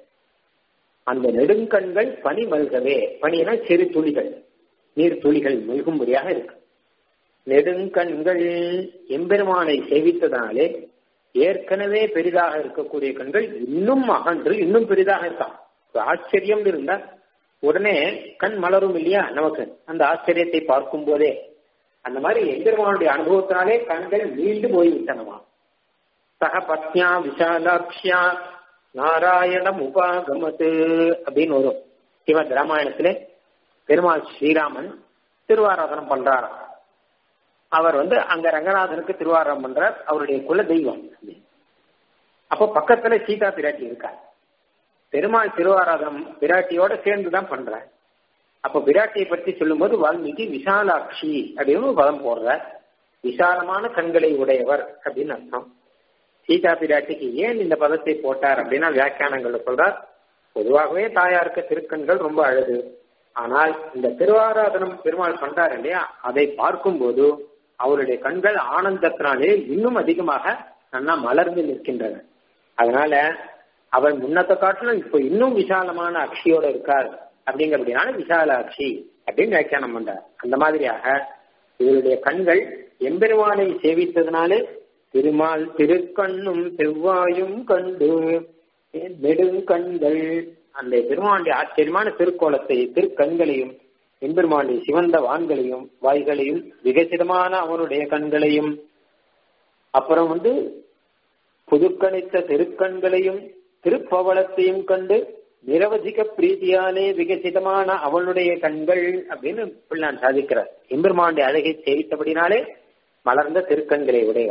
அந்த நெடுங்கண்கள் பனி மல்கவே பனினா சிறு துளிகள் நீர் துளிகள் மல்கும்படியாக இருக்கு நெடுங்கண்கள் எம்பெருமானை சேவித்ததனாலே ஏற்கனவே பெரிதாக இருக்கக்கூடிய கண்கள் இன்னும் அகன்று இன்னும் பெரிதாக இருக்கான் ஆச்சரியம் இருந்தா உடனே கண் மலரும் இல்லையா நமக்கு அந்த ஆச்சரியத்தை பார்க்கும் போதே அந்த மாதிரி எம்பெருமானுடைய அனுபவத்தினாலே கண்கள் மீண்டு போய்விட்டனமா சக பத்யா விஷாலாட்சியா நாராயணம் உபாகமத்து அப்படின்னு வரும் ஸ்ரீமத் ராமாயணத்திலே பெருமாள் ஸ்ரீராமன் திருவாராதனம் பண்றாராம் அவர் வந்து அங்க ரங்கநாதனுக்கு திருவாரம் பண்றார் அவருடைய குல தெய்வம் அப்போ பக்கத்துல சீதா பிராட்டி இருக்கார் பெருமாள் திருவாராதனம் பிராட்டியோட சேர்ந்து தான் பண்றார் அப்ப பிராட்டியை பற்றி சொல்லும்போது வால்மீகி விஷாலாட்சி அப்படின்னு ஒரு பதம் போடுறார் விசாலமான கண்களை உடையவர் அப்படின்னு அர்த்தம் சீதா பிராட்டிக்கு ஏன் இந்த பதத்தை போட்டார் அப்படின்னா வியாக்கியானங்கள் சொல்றார் பொதுவாகவே தாயாருக்கு திருக்கண்கள் ரொம்ப அழகு ஆனால் இந்த திருவாராதனம் பெருமாள் பண்றார் இல்லையா அதை பார்க்கும்போது அவருடைய கண்கள் ஆனந்தத்தினாலே இன்னும் அதிகமாக நல்லா மலர்ந்து நிற்கின்றன அதனால அவர் முன்னத்தை காட்டிலும் இப்போ இன்னும் விசாலமான அக்ஷியோட இருக்கார் அப்படிங்கிறதுனால விசாலாட்சி அப்படின்னு வியாக்கியானம் பண்றார் அந்த மாதிரியாக இவருடைய கண்கள் எம்பெருமானை சேவித்ததுனாலே திருமால் திருக்கண்ணும் செவ்வாயும் கண்டு நெடுங்கண்கள் அந்த பெருமானுடைய ஆச்சரியமான திருக்கோலத்தை திருக்கண்களையும் எம்பெருமானுடைய சிவந்த வான்களையும் வாய்களையும் விகசிதமான அவனுடைய கண்களையும் அப்புறம் வந்து புதுக்கணித்த திருக்கண்களையும் திருப்பவளத்தையும் கண்டு நிரவதிக பிரீதியாலே விகசிதமான அவளுடைய கண்கள் அப்படின்னு பிள்ளான் சாதிக்கிறார் எம்பெருமானுடைய அழகை சேவித்தபடினாலே மலர்ந்த திருக்கண்களை உடையவள்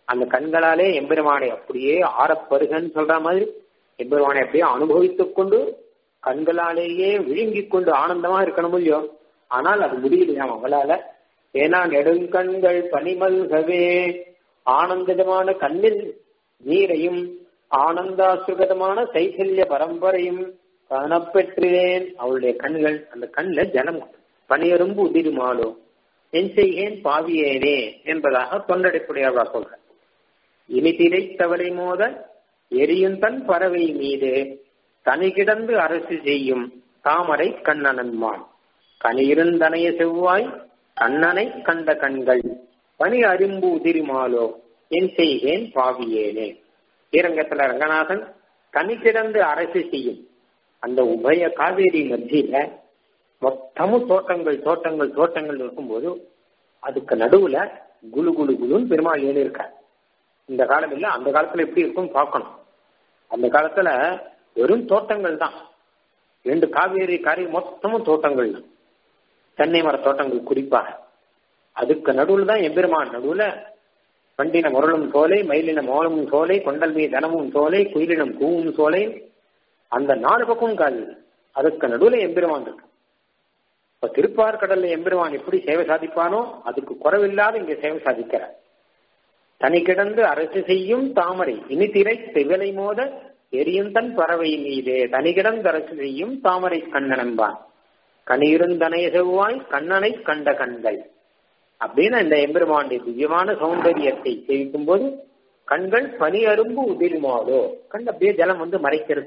அந்த கண்களாலே எம்பெருமானை அப்படியே ஆரப்பருகன்னு சொல்ற மாதிரி எம்பெருமானை அப்படியே அனுபவித்துக் கொண்டு கண்களாலேயே விழுங்கிக் கொண்டு ஆனந்தமா இருக்கணும் இல்லையோ ஆனால் அது முடியலையாம் அவளால ஏன்னா நெடுங்கண்கள் பனிமல்கவே ஆனந்தமான கண்ணில் நீரையும் ஆனந்தாசுகதமான சைசல்ய பரம்பரையும் காணப்பெற்றேன் அவளுடைய கண்கள் அந்த கண்ணில் ஜலம் பனியரும்பு உதிருமாலோ என் செய்கேன் பாவியேனே என்பதாக தொண்டடைப்புடையவா சொல்ற இனி திரைத்தவளை மோத எரியுந்தன் பறவை மீது தனி கிடந்து அரசு செய்யும் தாமரை கண்ணனன்மான் கனியிருந்தனைய செவ்வாய் கண்ணனை கண்ட கண்கள் பனி அரும்பு உதிரிமாலோ என் செய்கேன் பாவியேனே ஸ்ரீரங்கத்துல ரங்கநாதன் தனி கிடந்து அரசு செய்யும் அந்த உபய காவேரி மத்தியில மொத்தமும் தோட்டங்கள் தோட்டங்கள் தோட்டங்கள் இருக்கும்போது அதுக்கு நடுவுல குலு குலு குலுன்னு பெருமாள் ஏழு இருக்கார் இந்த காலம் இல்ல அந்த காலத்துல எப்படி இருக்கும் பார்க்கணும் அந்த காலத்துல வெறும் தோட்டங்கள் தான் ரெண்டு காவேரி கரை மொத்தமும் தோட்டங்கள் தான் தென்னை மர தோட்டங்கள் குறிப்பாக அதுக்கு நடுவுல தான் எம்பெருமான் நடுவுல பண்டின முரளும் சோலை மயிலின மோளமும் சோலை கொண்டல் மீ தனமும் சோலை குயிலினம் கூவும் சோலை அந்த நாலு பக்கமும் கால் அதுக்கு நடுவுல எம்பெருமான் இருக்கு இப்ப திருப்பார்கடல்ல எம்பெருமான் எப்படி சேவை சாதிப்பானோ அதுக்கு குறைவில்லாத இங்க சேவை சாதிக்கிறார் தனி கிடந்து அரசு செய்யும் தாமரை இனி திரை திவலை மோத எரியும் தன் பறவை மீதே தனி கிடந்து அரசு செய்யும் தாமரை கண்ணனன்பான் கனியிருந்தனைய செவ்வாய் கண்ணனை கண்ட கண்கள் அப்படின்னு இந்த எம்பெருமானுடைய திவ்யமான சௌந்தரியத்தை சேவிக்கும் போது கண்கள் பனி அரும்பு உதிருமாதோ கண் அப்படியே ஜலம் வந்து மறைக்கிறது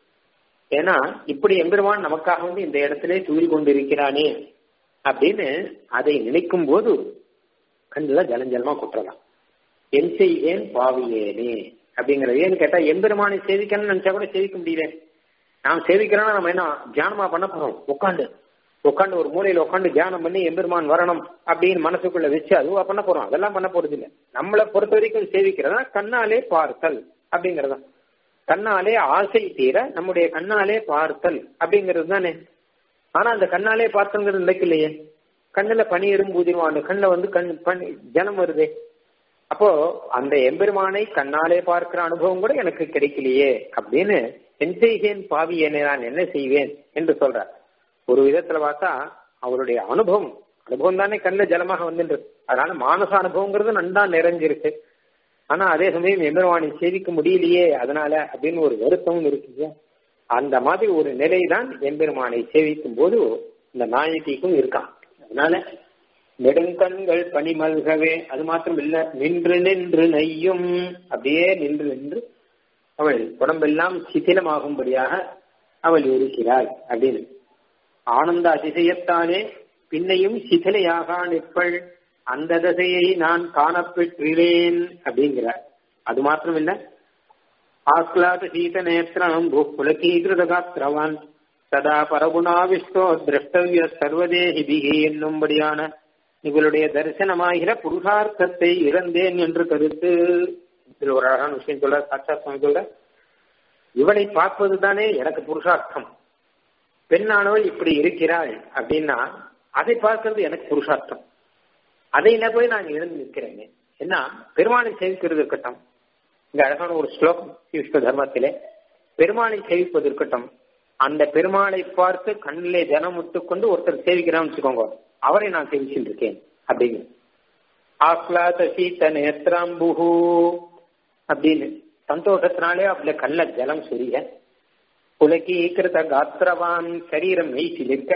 ஏன்னா இப்படி எம்பெருமான் நமக்காக வந்து இந்த இடத்திலே துயில் கொண்டிருக்கிறானே அப்படின்னு அதை நினைக்கும் போது கண்ணுல ஜலஞ்சலமா குற்றலாம் என் செய்வேன் பாவியேனே அப்படிங்கறது ஏன்னு கேட்டா எம்பெருமானை சேவிக்கணும்னு நினைச்சா கூட சேவிக்க முடியல நாம் சேவிக்கிறோம்னா நம்ம என்ன தியானமா பண்ண போறோம் உட்காந்து உட்காந்து ஒரு மூலையில உட்காந்து தியானம் பண்ணி எம்பெருமான் வரணும் அப்படின்னு மனசுக்குள்ள வச்சு அதுவா பண்ண போறோம் அதெல்லாம் பண்ண போறது இல்ல நம்மளை பொறுத்த வரைக்கும் சேவிக்கிறதா கண்ணாலே பார்த்தல் அப்படிங்கறதா கண்ணாலே ஆசை தீர நம்முடைய கண்ணாலே பார்த்தல் அப்படிங்கிறது தானே ஆனா அந்த கண்ணாலே பார்த்தங்கிறது நினைக்கலையே கண்ணுல பனி எறும்பூதிரும் அந்த கண்ணுல வந்து கண் பனி ஜனம் வருதே அப்போ அந்த எம்பெருமானை கண்ணாலே பார்க்கிற அனுபவம் கூட எனக்கு கிடைக்கலையே அப்படின்னு என் செய்கேன் பாவி என்னை நான் என்ன செய்வேன் என்று சொல்றார் ஒரு விதத்துல பார்த்தா அவருடைய அனுபவம் அனுபவம் தானே கண்ணில் ஜலமாக வந்துருக்கு அதனால மானச அனுபவங்கிறது நன்றா நிறைஞ்சிருக்கு ஆனா அதே சமயம் எம்பெருமானை சேவிக்க முடியலையே அதனால அப்படின்னு ஒரு வருத்தமும் இருக்குது அந்த மாதிரி ஒரு நிலை தான் எம்பெருமானை சேவிக்கும் போது இந்த நாயகிக்கும் இருக்கான் அதனால நெடுங்கண்கள் பனிமல்கவே அது மாத்திரம் இல்ல நின்று நின்று நெய்யும் அப்படியே நின்று நின்று அவள் உடம்பெல்லாம் சிதிலமாகும்படியாக அவள் இருக்கிறாள் அப்படின்னு ஆனந்த அதிசயத்தானே பின்னையும் சிதிலையாக நிற்பள் அந்த தசையை நான் காணப்பெற்றிலேன் அப்படிங்கிறார் அது மாத்திரம் இல்ல ஆஸ்லாத சீத நேத்திரம் புலகீகிருத காத்திரவான் சதா பரகுணாவிஷ்டோ திரஷ்டவிய சர்வதேஹிபிகி என்னும்படியான இவளுடைய தரிசனமாகிற புருஷார்த்தத்தை இழந்தேன் என்று கருத்து இதில் ஒரு அழகான விஷயம் சொல்ற சாட்சா சுவாமி சொல்ற இவளை பார்ப்பது தானே எனக்கு புருஷார்த்தம் பெண்ணானவள் இப்படி இருக்கிறாள் அப்படின்னா அதை பார்க்கறது எனக்கு புருஷார்த்தம் அதை என்ன போய் நான் இழந்து நிற்கிறேன் என்ன பெருமானை சேவிக்கிறது இருக்கட்டும் இங்க அழகான ஒரு ஸ்லோகம் விஷ்ணு தர்மத்திலே பெருமானை சேவிப்பது இருக்கட்டும் அந்த பெருமாளை பார்த்து கண்ணிலே ஜனம் விட்டுக்கொண்டு ஒருத்தர் சேவிக்கிறான்னு வச்சுக்கோங்க அவரை நான் சேவிச்சுட்டு இருக்கேன் அப்படிங்க ஆஹ்லாத சீத்த நேத்ராம்புகு அப்படின்னு சந்தோஷத்தினாலே அவள கல்ல ஜலம் சொரிய புலகீகிருத காத்திரவான் சரீரம் மெய்சிலிருக்க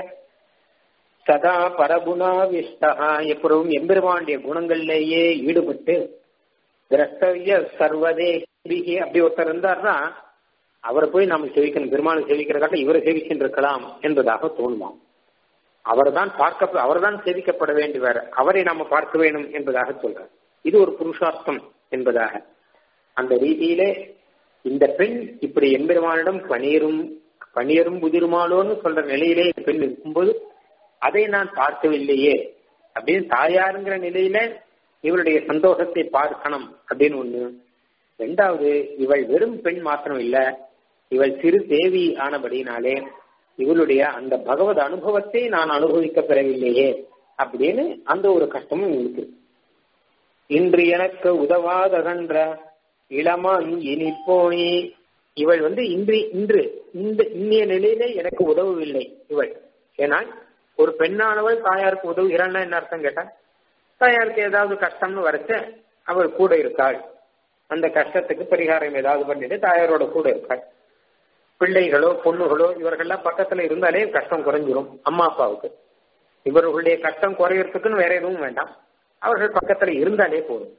சதா பரகுணாவிஷ்டா எப்பொழுதும் எம்பெருமானுடைய குணங்கள்லேயே ஈடுபட்டு திரஷ்டவிய சர்வதே அப்படி ஒருத்தர் இருந்தார்னா அவரை போய் நாம சேவிக்கணும் பெருமாளை சேவிக்கிறதாட்ட இவரை சேவிச்சுட்டு இருக்கலாம் என்பதாக தோணுமாம் அவர் தான் பார்க்க அவர் தான் சேவிக்கப்பட வேண்டியவர் அவரை நாம பார்க்க வேண்டும் என்பதாக சொல்றார் இது ஒரு புருஷார்த்தம் என்பதாக அந்த ரீதியிலே இந்த பெண் இப்படி எம்பெருமானிடம் பணியரும் பணியரும் புதிருமானோன்னு சொல்ற நிலையிலே இந்த பெண் இருக்கும்போது அதை நான் பார்க்கவில்லையே அப்படின்னு தாயாருங்கிற நிலையில இவளுடைய சந்தோஷத்தை பார்க்கணும் அப்படின்னு ஒண்ணு ரெண்டாவது இவள் வெறும் பெண் மாத்திரம் இல்ல இவள் சிறு தேவி ஆனபடினாலே இவளுடைய அந்த பகவத் அனுபவத்தை நான் அனுபவிக்க பெறவில்லையே அப்படின்னு அந்த ஒரு கஷ்டமும் இருக்கு இன்று எனக்கு உதவாதகன்ற இளமான் இனி போய் இவள் வந்து இன்று இன்று இந்த இன்னைய நிலையிலே எனக்கு உதவவில்லை இவள் ஏன்னா ஒரு பெண்ணானவள் தாயாருக்கு உதவுகிறான்னா என்ன அர்த்தம் கேட்டா தாயாருக்கு ஏதாவது கஷ்டம்னு வரைச்ச அவள் கூட இருக்காள் அந்த கஷ்டத்துக்கு பரிகாரம் ஏதாவது பண்ணிட்டு தாயாரோட கூட இருக்காள் பிள்ளைகளோ பொண்ணுகளோ இவர்கள்லாம் பக்கத்துல இருந்தாலே கஷ்டம் குறைஞ்சிரும் அம்மா அப்பாவுக்கு இவர்களுடைய கஷ்டம் குறையறதுக்குன்னு வேற எதுவும் வேண்டாம் அவர்கள் பக்கத்துல இருந்தாலே போதும்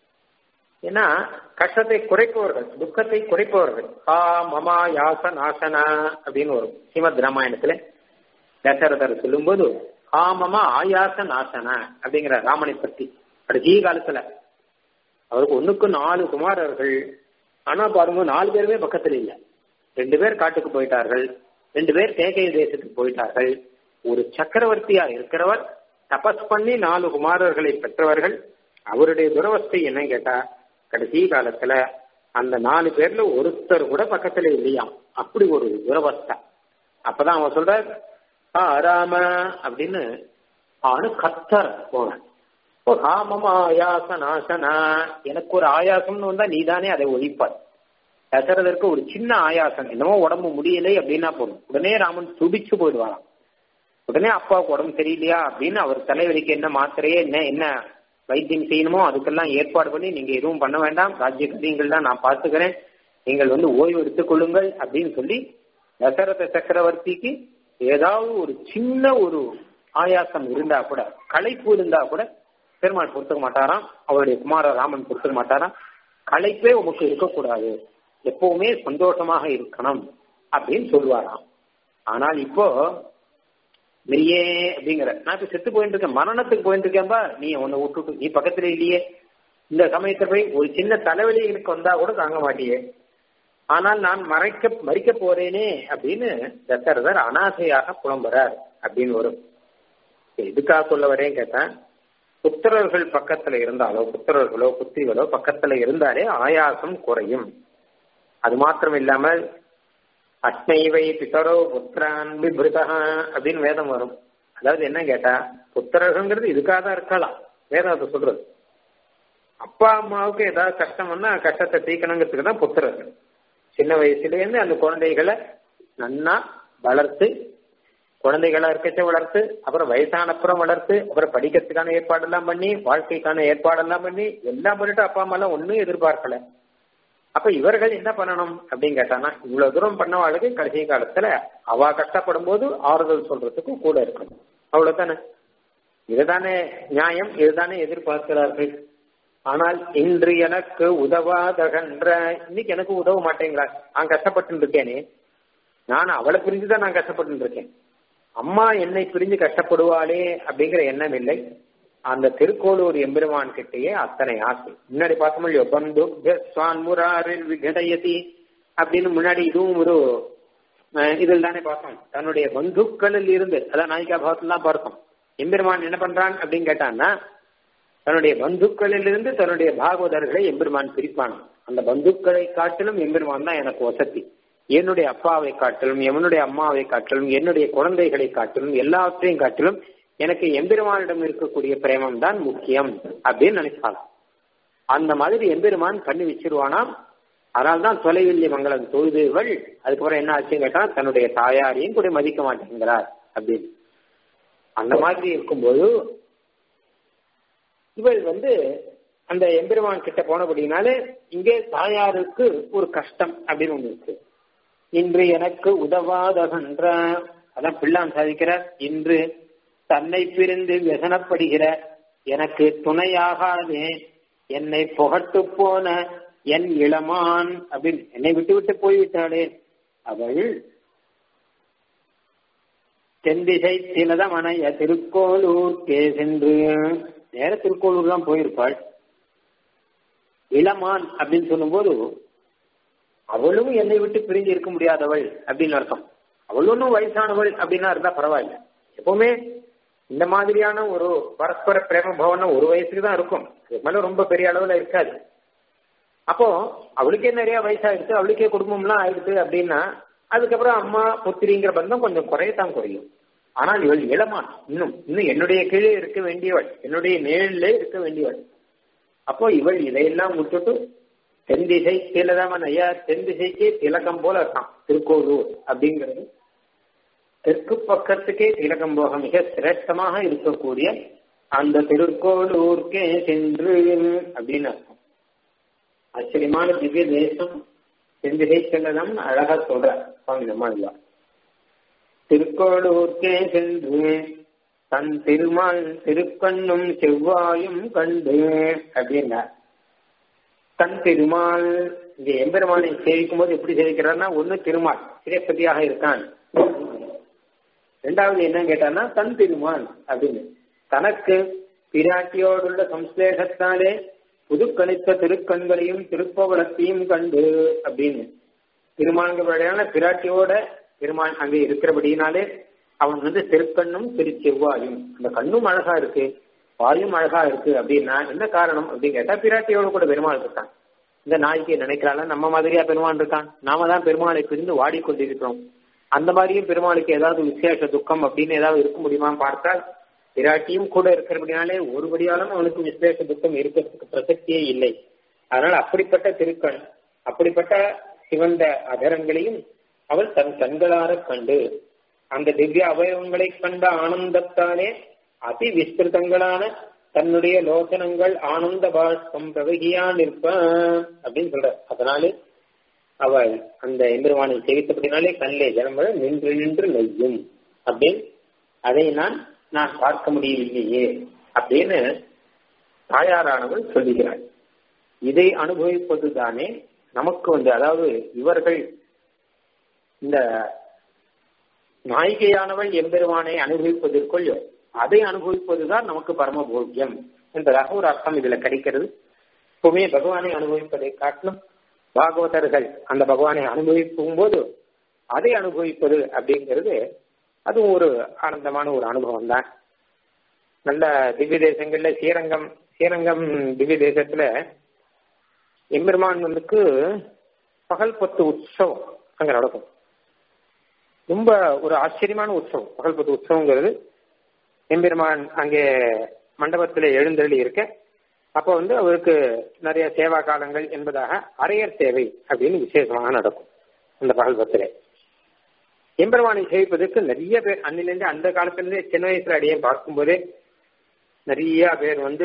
ஏன்னா கஷ்டத்தை குறைப்பவர்கள் துக்கத்தை குறைப்பவர்கள் ஆ மமா யாச நாசனா அப்படின்னு வரும் ஸ்ரீமத் ராமாயணத்துல தசரதர் சொல்லும்போது ஆமமா ஆயாச நாசனா அப்படிங்கிற ராமனை பற்றி கடைசி காலத்துல அவருக்கு ஒண்ணுக்கு நாலு குமாரர்கள் ஆனா பாருங்க நாலு பேருமே பக்கத்துல இல்ல ரெண்டு பேர் காட்டுக்கு போயிட்டார்கள் ரெண்டு பேர் தேகை தேசத்துக்கு போயிட்டார்கள் ஒரு சக்கரவர்த்தியா இருக்கிறவர் தபஸ் பண்ணி நாலு குமாரர்களை பெற்றவர்கள் அவருடைய துரவஸ்தை என்ன கேட்டா கடைசி காலத்துல அந்த நாலு பேர்ல ஒருத்தர் கூட பக்கத்துல இல்லையாம் அப்படி ஒரு துரவஸ்தை அப்பதான் அவன் சொல்ற ஆ ராம அப்படின்னு அவனு கத்தர் போறேன் ஓ ராமம் ஆயாச நாசனா எனக்கு ஒரு ஆயாசம்னு வந்தா நீதானே அதை ஒழிப்பார் தசரதற்கு ஒரு சின்ன ஆயாசம் என்னமோ உடம்பு முடியலை அப்படின்னா போதும் உடனே ராமன் துடிச்சு போயிடுவாராம் உடனே அப்பாவுக்கு உடம்பு சரியில்லையா அப்படின்னு அவர் தலைவலிக்கு என்ன மாத்திரையே என்ன என்ன வைத்தியம் செய்யணுமோ அதுக்கெல்லாம் ஏற்பாடு பண்ணி நீங்க எதுவும் பண்ண வேண்டாம் ராஜ்ய காரியங்கள் தான் நான் பார்த்துக்கிறேன் நீங்கள் வந்து ஓய்வு எடுத்துக் கொள்ளுங்கள் அப்படின்னு சொல்லி தசரத சக்கரவர்த்திக்கு ஏதாவது ஒரு சின்ன ஒரு ஆயாசம் இருந்தா கூட களைப்பு இருந்தா கூட பெருமாள் பொறுத்துக்க மாட்டாராம் அவருடைய குமார ராமன் பொறுத்துக்க மாட்டாராம் களைப்பே உமக்கு இருக்கக்கூடாது எப்பவுமே சந்தோஷமாக இருக்கணும் அப்படின்னு சொல்லுவாராம் ஆனால் இப்போ வெளியே அப்படிங்கிற நான் இப்ப செத்து போயிட்டு இருக்கேன் மரணத்துக்கு போயிட்டு இருக்கேன்பா நீ உன்னை விட்டுட்டு நீ பக்கத்துல இல்லையே இந்த சமயத்துல போய் ஒரு சின்ன தலைவலி எனக்கு வந்தா கூட தாங்க மாட்டியே ஆனால் நான் மறைக்க மறிக்க போறேனே அப்படின்னு தசரதர் அனாசையாக புலம்புறார் அப்படின்னு வரும் எதுக்காக சொல்ல வரேன் கேட்டேன் புத்திரர்கள் பக்கத்துல இருந்தாலோ புத்திரர்களோ புத்திகளோ பக்கத்துல இருந்தாலே ஆயாசம் குறையும் அது மாத்திரம் இல்லாமல் அஸ்மைவை பிதரோ புத்திரான் பிபிருதா அப்படின்னு வேதம் வரும் அதாவது என்ன கேட்டா புத்திரர்கள்ங்கிறது இதுக்காக தான் இருக்கலாம் வேதம் அதை சொல்றது அப்பா அம்மாவுக்கு ஏதாவது கஷ்டம் வந்தா கஷ்டத்தை தீக்கணுங்கிறதுக்கு தான் புத்திரர்கள் சின்ன வயசுலேருந்து அந்த குழந்தைகளை நன்னா வளர்த்து குழந்தைகளா இருக்கச்ச வளர்த்து அப்புறம் வயசான அப்புறம் வளர்த்து அப்புறம் படிக்கிறதுக்கான ஏற்பாடெல்லாம் பண்ணி வாழ்க்கைக்கான ஏற்பாடெல்லாம் பண்ணி எல்லாம் பண்ணிட்டு அப்பா அம்மா எல்லாம் ஒன்னும் எதிர்பார்க்கல அப்ப இவர்கள் என்ன பண்ணணும் அப்படின்னு கேட்டானா இவ்வளவு தூரம் பண்ணவாளுக்கு கடைசி காலத்துல அவ கஷ்டப்படும் போது ஆறுதல் சொல்றதுக்கு கூட இருக்கணும் அவ்வளவுதானே இதுதானே நியாயம் இதுதானே எதிர்பார்க்கிறார்கள் ஆனால் இன்று எனக்கு உதவாதகன்ற இன்னைக்கு எனக்கு உதவ மாட்டேங்கிறா நான் கஷ்டப்பட்டு இருக்கேனே நான் அவளை பிரிஞ்சுதான் நான் கஷ்டப்பட்டு இருக்கேன் அம்மா என்னை பிரிஞ்சு கஷ்டப்படுவாளே அப்படிங்கிற எண்ணம் இல்லை அந்த திருக்கோளூர் எம்பெருமான் கிட்டேயே அத்தனை ஆசை முன்னாடி பார்த்தோம் இல்லையோ பந்து சுவான் முராரில் விகடயதி அப்படின்னு முன்னாடி இதுவும் ஒரு இதில் தானே பார்த்தோம் தன்னுடைய பந்துக்களில் இருந்து அதான் நாயிகா பாவத்தில் தான் பார்த்தோம் எம்பெருமான் என்ன பண்றான் அப்படின்னு கேட்டான்னா தன்னுடைய பந்துக்களில் இருந்து தன்னுடைய பாகவதர்களை எம்பெருமான் பிரிப்பான் அந்த பந்துக்களை காட்டிலும் எம்பெருமான் தான் எனக்கு வசதி என்னுடைய அப்பாவை காட்டிலும் எவனுடைய அம்மாவை காட்டிலும் என்னுடைய குழந்தைகளை காட்டிலும் எல்லாவற்றையும் காட்டிலும் எனக்கு எம்பெருமானிடம் இருக்கக்கூடிய பிரேமம் தான் முக்கியம் அப்படின்னு நினைப்பாளாம் அந்த மாதிரி எம்பெருமான் பண்ணி வச்சிருவானாம் அதனால்தான் தொலைவில்லி மங்களம் தொழுதுகள் அதுக்கப்புறம் என்ன ஆச்சுன்னு கேட்டா தன்னுடைய தாயாரையும் கூட மதிக்க மாட்டேங்கிறார் அப்படின்னு அந்த மாதிரி இருக்கும்போது இவள் வந்து அந்த எம்பெருமான் கிட்ட போனபடினாலே இங்கே தாயாருக்கு ஒரு கஷ்டம் அப்படின்னு ஒண்ணு இருக்கு இன்று எனக்கு உதவாதகன்ற அதான் பிள்ளான் சாதிக்கிறார் இன்று தன்னை பிரிந்து व्यசனப்படுகிற எனக்கு துணையாகாதே என்னை புகட்டு போன என் இளமான் அப்படின்னு என்னை விட்டு விட்டு போய்விட்டாளே அவள் தென்திசை திலதமனைய திருக்கோளூர்க்கே சென்று நேர திருக்கோளூர் தான் போயிருப்பாள் இளமான் அப்படின்னு சொல்லும்போது அவளும் என்னை விட்டு பிரிஞ்சு இருக்க முடியாதவள் அப்படின்னு அர்த்தம் அவள் ஒன்றும் வயசானவள் அப்படின்னா இருந்தா பரவாயில்ல எப்பவுமே இந்த மாதிரியான ஒரு பரஸ்பர பிரேம பவனம் ஒரு வயசுக்கு தான் இருக்கும் அதுக்கு மேல ரொம்ப பெரிய அளவுல இருக்காது அப்போ அவளுக்கே நிறைய வயசாயிடுச்சு அவளுக்கே குடும்பம்லாம் ஆயிடுச்சு அப்படின்னா அதுக்கப்புறம் அம்மா புத்திரிங்கிற பந்தம் கொஞ்சம் குறையத்தான் குறையும் ஆனால் இவள் இளமான் இன்னும் இன்னும் என்னுடைய கீழே இருக்க வேண்டியவள் என்னுடைய நிழலிலே இருக்க வேண்டியவள் அப்போ இவள் இதையெல்லாம் விட்டுட்டு தென் திசை திலதமன் ஐயா தென் திசைக்கே திலகம் போல இருக்கான் திருக்கோளூர் அப்படிங்கிறது தெற்கு பக்கத்துக்கே திலகம் போக மிக சிரேஷ்டமாக இருக்கக்கூடிய அந்த திருக்கோளூர்க்கே சென்று அப்படின்னு அர்த்தம் ஆச்சரியமான திவ்ய தேசம் தென் திசை செல்லதம் அழகா சொல்ற சுவாமி நம்மாழ்வார் திருக்கோளூர்க்கே சென்று தன் திருமால் திருக்கண்ணும் செவ்வாயும் கண்டு அப்படின்னார் தன் திருமால் இந்த எம்பெருமானை சேவிக்கும் போது எப்படி சேவிக்கிறார்னா ஒண்ணு திருமால் சிரேப்பதியாக இருக்கான் ரெண்டாவது என்ன கேட்டான்னா தன் திருமால் அப்படின்னு தனக்கு பிராட்டியோடுள்ள சம்ஸ்லேஷத்தாலே புதுக்கணித்த திருக்கண்களையும் திருப்பவளத்தையும் கண்டு அப்படின்னு திருமான்கிறபடியான பிராட்டியோட பெருமான் அங்கே இருக்கிறபடினாலே அவன் வந்து திருக்கண்ணும் திருச்செவ்வாயும் அந்த கண்ணும் அழகா இருக்கு வாயும் அழகா இருக்கு அப்படின்னா என்ன காரணம் அப்படின்னு கேட்டா பிராட்டியோட கூட பெருமாள் இருக்கான் இந்த நாய்க்கு நினைக்கிறாள் நம்ம மாதிரியா பெருமாள் இருக்கான் நாம தான் பெருமாளை பிரிந்து வாடிக்கொண்டிருக்கிறோம் அந்த மாதிரியும் பெருமாளுக்கு ஏதாவது விசேஷ துக்கம் அப்படின்னு ஏதாவது இருக்க முடியுமான்னு பார்த்தால் பிராட்டியும் கூட இருக்கிறபடினாலே ஒருபடியாலும் அவனுக்கு விசேஷ துக்கம் இருக்கிறதுக்கு பிரசக்தியே இல்லை அதனால் அப்படிப்பட்ட திருக்கண் அப்படிப்பட்ட சிவந்த அதரங்களையும் அவள் தன் கண்களார கண்டு அந்த திவ்ய அவயவங்களை கண்ட ஆனந்தத்தாலே அதி விஸ்திருதங்களான தன்னுடைய லோசனங்கள் ஆனந்த பாஷ்பம் பிரவகியா நிற்ப அப்படின்னு சொல்ற அதனாலே அவள் அந்த எம்பெருமானை சேவித்தபடினாலே கண்ணிலே ஜனங்கள் நின்று நின்று நெய்யும் அப்படின்னு அதை நான் நான் பார்க்க முடியவில்லையே அப்படின்னு தாயாரானவள் சொல்லுகிறாள் இதை அனுபவிப்பது தானே நமக்கு வந்து அதாவது இவர்கள் இந்த நாயிகையானவள் எம்பெருமானை அனுபவிப்பதற்குள் அதை அனுபவிப்பதுதான் நமக்கு பரம போக்கியம் என்பதாக ஒரு அர்த்தம் இதுல கிடைக்கிறது எப்பவுமே பகவானை அனுபவிப்பதை காட்டிலும் பாகவதர்கள் அந்த பகவானை அனுபவிக்கும் போது அதை அனுபவிப்பது அப்படிங்கிறது அதுவும் ஒரு ஆனந்தமான ஒரு அனுபவம் தான் நல்ல திவ்ய தேசங்கள்ல ஸ்ரீரங்கம் ஸ்ரீரங்கம் திவ்ய தேசத்துல எம்பெருமான் வந்துக்கு பகல் பத்து உற்சவம் அங்க நடக்கும் ரொம்ப ஒரு ஆச்சரியமான உற்சவம் பகல் பத்து உற்சவங்கிறது எம்பெருமான் அங்கே மண்டபத்தில் எழுந்தருளி இருக்க அப்போ வந்து அவருக்கு நிறைய சேவா காலங்கள் என்பதாக அரையர் சேவை அப்படின்னு விசேஷமாக நடக்கும் அந்த பகல் பத்திலே எம்பெருமானை சேவிப்பதற்கு நிறைய பேர் அன்னிலிருந்து அந்த காலத்திலிருந்தே சின்ன வயசுல அடியே பார்க்கும்போதே நிறைய பேர் வந்து